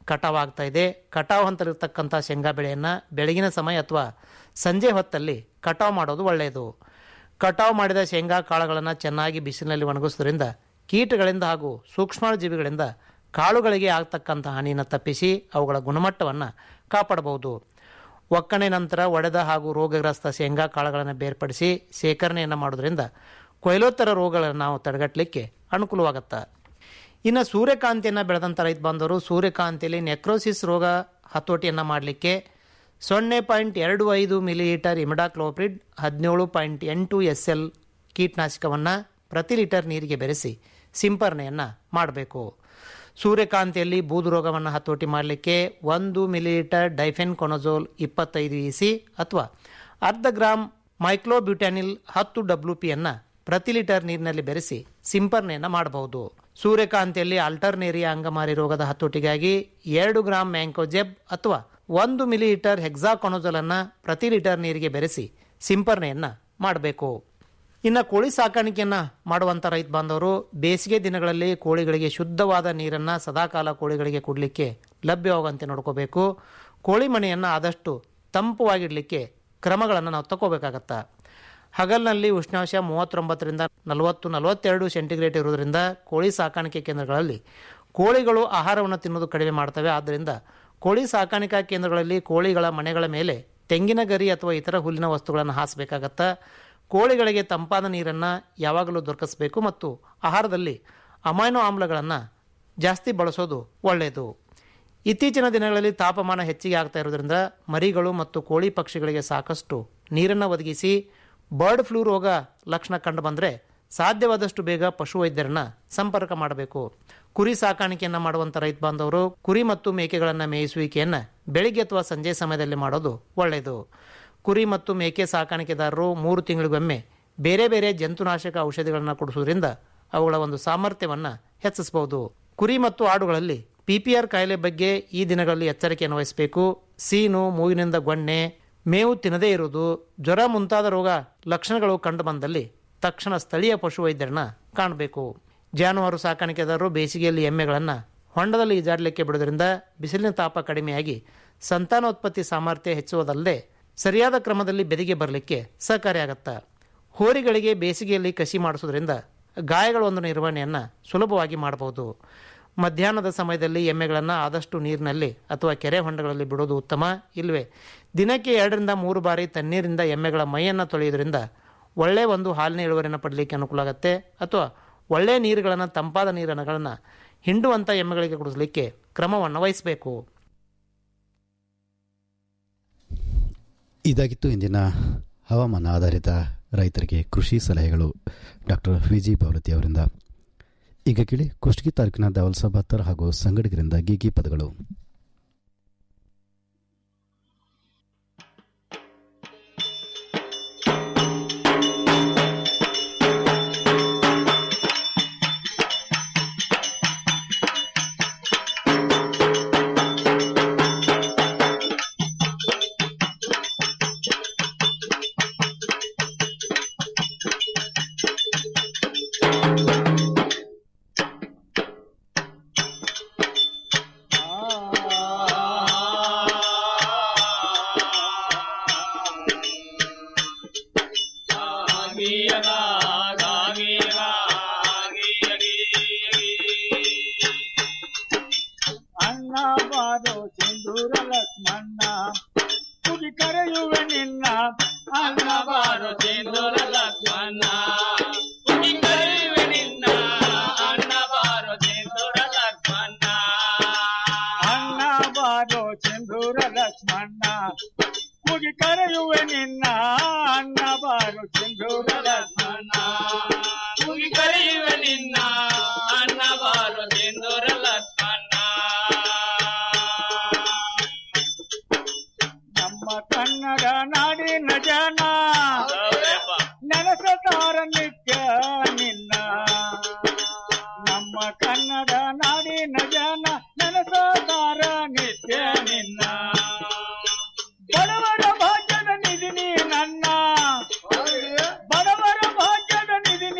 Speaker 15: ಕಟಾವ್ ಆಗ್ತಾ ಇದೆ ಕಟಾವ್ ಹಂತದಲ್ಲಿರ್ತಕ್ಕಂಥ ಶೇಂಗಾ ಬೆಳೆಯನ್ನು ಬೆಳಗಿನ ಸಮಯ ಅಥವಾ ಸಂಜೆ ಹೊತ್ತಲ್ಲಿ ಕಟಾವ್ ಮಾಡೋದು ಒಳ್ಳೆಯದು ಕಟಾವ್ ಮಾಡಿದ ಶೇಂಗಾ ಕಾಳುಗಳನ್ನು ಚೆನ್ನಾಗಿ ಬಿಸಿಲಿನಲ್ಲಿ ಒಣಗಿಸೋದ್ರಿಂದ ಕೀಟಗಳಿಂದ ಹಾಗೂ ಸೂಕ್ಷ್ಮಾಣುಜೀವಿಗಳಿಂದ ಕಾಳುಗಳಿಗೆ ಆಗ್ತಕ್ಕಂಥ ಹಾನಿಯನ್ನು ತಪ್ಪಿಸಿ ಅವುಗಳ ಗುಣಮಟ್ಟವನ್ನು ಕಾಪಾಡಬಹುದು ಒಕ್ಕಣೆ ನಂತರ ಒಡೆದ ಹಾಗೂ ರೋಗಗ್ರಸ್ತ ಶೇಂಗಾ ಕಾಳುಗಳನ್ನು ಬೇರ್ಪಡಿಸಿ ಶೇಖರಣೆಯನ್ನು ಮಾಡೋದ್ರಿಂದ ಕೊಯ್ಲೋತ್ತರ ರೋಗಗಳನ್ನು ನಾವು ತಡೆಗಟ್ಟಲಿಕ್ಕೆ ಅನುಕೂಲವಾಗುತ್ತೆ ಇನ್ನು ಸೂರ್ಯಕಾಂತಿಯನ್ನು ಬೆಳೆದಂಥ ರೈತ ಬಾಂಧವರು ಸೂರ್ಯಕಾಂತಿಯಲ್ಲಿ ನೆಕ್ರೋಸಿಸ್ ರೋಗ ಹತೋಟಿಯನ್ನು ಮಾಡಲಿಕ್ಕೆ ಸೊನ್ನೆ ಪಾಯಿಂಟ್ ಎರಡು ಐದು ಮಿಲಿಲೀಟರ್ ಇಮಿಡಾಕ್ಲೋಪ್ರಿಡ್ ಹದಿನೇಳು ಪಾಯಿಂಟ್ ಎಂಟು ಎಸ್ ಎಲ್ ಕೀಟನಾಶಕವನ್ನು ಪ್ರತಿ ಲೀಟರ್ ನೀರಿಗೆ ಬೆರೆಸಿ ಸಿಂಪರಣೆಯನ್ನು ಮಾಡಬೇಕು ಸೂರ್ಯಕಾಂತಿಯಲ್ಲಿ ಬೂದು ರೋಗವನ್ನು ಹತೋಟಿ ಮಾಡಲಿಕ್ಕೆ ಒಂದು ಮಿಲಿಲೀಟರ್ ಡೈಫೆನ್ ಕೊನಜೋಲ್ ಇಪ್ಪತ್ತೈದು ಇ ಸಿ ಅಥವಾ ಅರ್ಧ ಗ್ರಾಮ್ ಮೈಕ್ಲೋಬ್ಯೂಟ್ಯಾನಿಲ್ ಹತ್ತು ಡಬ್ಲ್ಯೂ ಪಿಯನ್ನು ಪ್ರತಿ ಲೀಟರ್ ನೀರಿನಲ್ಲಿ ಬೆರೆಸಿ ಸಿಂಪರಣೆಯನ್ನು ಮಾಡಬಹುದು ಸೂರ್ಯಕಾಂತಿಯಲ್ಲಿ ಆಲ್ಟರ್ನೇರಿಯಾ ಅಂಗಮಾರಿ ರೋಗದ ಹತೋಟಿಗಾಗಿ ಎರಡು ಗ್ರಾಂ ಮ್ಯಾಂಕೋಜೆಬ್ ಅಥವಾ ಒಂದು ಮಿಲಿಲೀಟರ್ ಹೆಕ್ಸಾಕೊನೋಜಲನ್ನು ಪ್ರತಿ ಲೀಟರ್ ನೀರಿಗೆ ಬೆರೆಸಿ ಸಿಂಪರಣೆಯನ್ನು ಮಾಡಬೇಕು ಇನ್ನು ಕೋಳಿ ಸಾಕಾಣಿಕೆಯನ್ನು ಮಾಡುವಂಥ ರೈತ ಬಾಂಧವರು ಬೇಸಿಗೆ ದಿನಗಳಲ್ಲಿ ಕೋಳಿಗಳಿಗೆ ಶುದ್ಧವಾದ ನೀರನ್ನು ಸದಾಕಾಲ ಕೋಳಿಗಳಿಗೆ ಕೊಡಲಿಕ್ಕೆ ಲಭ್ಯವಾಗುವಂತೆ ನೋಡ್ಕೋಬೇಕು ಕೋಳಿ ಮನೆಯನ್ನು ಆದಷ್ಟು ತಂಪವಾಗಿಡಲಿಕ್ಕೆ ಕ್ರಮಗಳನ್ನು ನಾವು ತಗೋಬೇಕಾಗತ್ತೆ ಹಗಲಿನಲ್ಲಿ ಉಷ್ಣಾಂಶ ಮೂವತ್ತೊಂಬತ್ತರಿಂದ ನಲವತ್ತು ನಲವತ್ತೆರಡು ಸೆಂಟಿಗ್ರೇಡ್ ಇರುವುದರಿಂದ ಕೋಳಿ ಸಾಕಾಣಿಕೆ ಕೇಂದ್ರಗಳಲ್ಲಿ ಕೋಳಿಗಳು ಆಹಾರವನ್ನು ತಿನ್ನೋದು ಕಡಿಮೆ ಮಾಡ್ತವೆ ಆದ್ದರಿಂದ ಕೋಳಿ ಸಾಕಾಣಿಕಾ ಕೇಂದ್ರಗಳಲ್ಲಿ ಕೋಳಿಗಳ ಮನೆಗಳ ಮೇಲೆ ತೆಂಗಿನ ಗರಿ ಅಥವಾ ಇತರ ಹುಲ್ಲಿನ ವಸ್ತುಗಳನ್ನು ಹಾಸಬೇಕಾಗತ್ತೆ ಕೋಳಿಗಳಿಗೆ ತಂಪಾದ ನೀರನ್ನು ಯಾವಾಗಲೂ ದೊರಕಿಸಬೇಕು ಮತ್ತು ಆಹಾರದಲ್ಲಿ ಅಮೈನೋ ಆಮ್ಲಗಳನ್ನು ಜಾಸ್ತಿ ಬಳಸೋದು ಒಳ್ಳೆಯದು ಇತ್ತೀಚಿನ ದಿನಗಳಲ್ಲಿ ತಾಪಮಾನ ಹೆಚ್ಚಿಗೆ ಆಗ್ತಾ ಇರೋದ್ರಿಂದ ಮರಿಗಳು ಮತ್ತು ಕೋಳಿ ಪಕ್ಷಿಗಳಿಗೆ ಸಾಕಷ್ಟು ನೀರನ್ನು ಒದಗಿಸಿ ಬರ್ಡ್ ಫ್ಲೂ ರೋಗ ಲಕ್ಷಣ ಕಂಡು ಬಂದರೆ ಸಾಧ್ಯವಾದಷ್ಟು ಬೇಗ ಪಶುವೈದ್ಯರನ್ನ ಸಂಪರ್ಕ ಮಾಡಬೇಕು ಕುರಿ ಸಾಕಾಣಿಕೆಯನ್ನು ಮಾಡುವಂಥ ರೈತ ಬಾಂಧವರು ಕುರಿ ಮತ್ತು ಮೇಕೆಗಳನ್ನು ಮೇಯಿಸುವಿಕೆಯನ್ನು ಬೆಳಿಗ್ಗೆ ಅಥವಾ ಸಂಜೆ ಸಮಯದಲ್ಲಿ ಮಾಡೋದು ಒಳ್ಳೆಯದು ಕುರಿ ಮತ್ತು ಮೇಕೆ ಸಾಕಾಣಿಕೆದಾರರು ಮೂರು ತಿಂಗಳಿಗೊಮ್ಮೆ ಬೇರೆ ಬೇರೆ ಜಂತುನಾಶಕ ಔಷಧಿಗಳನ್ನು ಕೊಡಿಸೋದ್ರಿಂದ ಅವುಗಳ ಒಂದು ಸಾಮರ್ಥ್ಯವನ್ನು ಹೆಚ್ಚಿಸಬಹುದು ಕುರಿ ಮತ್ತು ಆಡುಗಳಲ್ಲಿ ಪಿಪಿಆರ್ ಕಾಯಿಲೆ ಬಗ್ಗೆ ಈ ದಿನಗಳಲ್ಲಿ ಎಚ್ಚರಿಕೆಯನ್ನು ವಹಿಸಬೇಕು ಸೀನು ಮೂಗಿನಿಂದ ಗೊಣ್ಣೆ ಮೇವು ತಿನ್ನದೇ ಇರುವುದು ಜ್ವರ ಮುಂತಾದ ರೋಗ ಲಕ್ಷಣಗಳು ಕಂಡುಬಂದಲ್ಲಿ ತಕ್ಷಣ ಸ್ಥಳೀಯ ಪಶುವೈದ್ಯರನ್ನ ಕಾಣಬೇಕು ಜಾನುವಾರು ಸಾಕಾಣಿಕೆದಾರರು ಬೇಸಿಗೆಯಲ್ಲಿ ಎಮ್ಮೆಗಳನ್ನು ಹೊಂಡದಲ್ಲಿ ಈಜಾಡಲಿಕ್ಕೆ ಬಿಡೋದ್ರಿಂದ ಬಿಸಿಲಿನ ತಾಪ ಕಡಿಮೆಯಾಗಿ ಸಂತಾನೋತ್ಪತ್ತಿ ಸಾಮರ್ಥ್ಯ ಹೆಚ್ಚುವುದಲ್ಲದೆ ಸರಿಯಾದ ಕ್ರಮದಲ್ಲಿ ಬೆದಿಗೆ ಬರಲಿಕ್ಕೆ ಸಹಕಾರಿಯಾಗತ್ತೆ ಹೋರಿಗಳಿಗೆ ಬೇಸಿಗೆಯಲ್ಲಿ ಕಸಿ ಮಾಡಿಸೋದ್ರಿಂದ ಗಾಯಗಳ ಒಂದು ನಿರ್ವಹಣೆಯನ್ನು ಸುಲಭವಾಗಿ ಮಾಡಬಹುದು ಮಧ್ಯಾಹ್ನದ ಸಮಯದಲ್ಲಿ ಎಮ್ಮೆಗಳನ್ನು ಆದಷ್ಟು ನೀರಿನಲ್ಲಿ ಅಥವಾ ಕೆರೆ ಹೊಂಡಗಳಲ್ಲಿ ಬಿಡೋದು ಉತ್ತಮ ಇಲ್ಲವೇ ದಿನಕ್ಕೆ ಎರಡರಿಂದ ಮೂರು ಬಾರಿ ತಣ್ಣೀರಿಂದ ಎಮ್ಮೆಗಳ ಮೈಯನ್ನು ತೊಳೆಯೋದ್ರಿಂದ ಒಳ್ಳೆಯ ಒಂದು ಹಾಲಿನ ಇಳುವರಿಯನ್ನು ಪಡಲಿಕ್ಕೆ ಅನುಕೂಲ ಆಗುತ್ತೆ ಅಥವಾ ಒಳ್ಳೆಯ ನೀರುಗಳನ್ನು ತಂಪಾದ ನೀರನ್ನು ಹಿಂಡುವಂಥ ಎಮ್ಮೆಗಳಿಗೆ ಕುಡಿಸಲಿಕ್ಕೆ ಕ್ರಮವನ್ನು ವಹಿಸಬೇಕು
Speaker 2: ಇದಾಗಿತ್ತು ಇಂದಿನ ಹವಾಮಾನ ಆಧಾರಿತ ರೈತರಿಗೆ ಕೃಷಿ ಸಲಹೆಗಳು ಡಾಕ್ಟರ್ ವಿ ಜಿ ಬಾವಲತಿ ಅವರಿಂದ ಈಗ ಕೇಳಿ ಕುಷ್ಟಗಿ ತಾಲೂಕಿನ ದವಲ್ಸ ಬತ್ತರ್ ಹಾಗೂ ಸಂಗಡಿಗರಿಂದ ಗೀಗಿ ಪದಗಳು
Speaker 16: ಅಣ್ಣ ಬಾರೋ ಸಿಂಧೂರ ಲಕ್ಷ್ಮಣ್ಣ ಕುಡಿ ಕರೆಯುವೆ ನಿನ್ನ ಅಣ್ಣ ಬಾರೋ ಸಿಂಧೂರ ಲಕ್ಷ್ಮಣ್ಣ ಕುಡಿ ಕರೆಯುವೆ ನಿನ್ನ ಅಣ್ಣ ಬಾರೋ ಸಿಂಧೂರ ಲಕ್ಷ್ಮಣ್ಣ ಅಣ್ಣ ಬಾರೋ ಸಿಂಧೂರ ಲಕ್ಷ್ಮಣ್ಣ ಕುಡಿ ಕರೆಯುವೆ ನಿನ್ನ ಅಣ್ಣ ಬಾರೋ ಸಿಂಧೂರ ಲಕ್ಷ್ಮಣ್ಣ ಕುಡಿ ಕರೆಯುವೆ ನಿನ್ನ ಅಣ್ಣ ಬಾರೋ ಸಿಂಧೂರ ಲಕ್ಷ್ಮಣ್ಣ ನಮ್ಮ ಕನ್ನಡ ನಾಡಿನ ಜನ ನೆನೆಸತಾರ ನಿತ್ಯ ನಿನ್ನ ನಮ್ಮ ಕನ್ನಡ ನಾಡಿನ ಜನ ನೆನೆಸತಾರ ನಿತ್ಯ ನಿನ್ನ ಬಡವರ ಭಾಗ್ಯದ ನಿಧಿ ನೀ ನನ್ನ ಬಡವರ ಭಾಗ್ಯದ ನಿಧಿ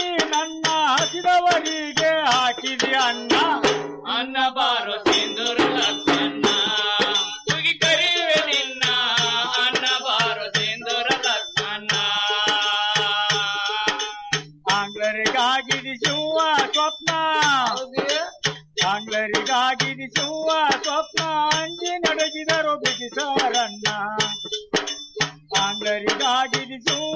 Speaker 16: ಅಂಜಿ ನಡೆಸಿದರು ಬ್ರಿಟಿಷರನ್ನ ಆಂಗ್ಲರಿಗಾಗಿರಿಸುವ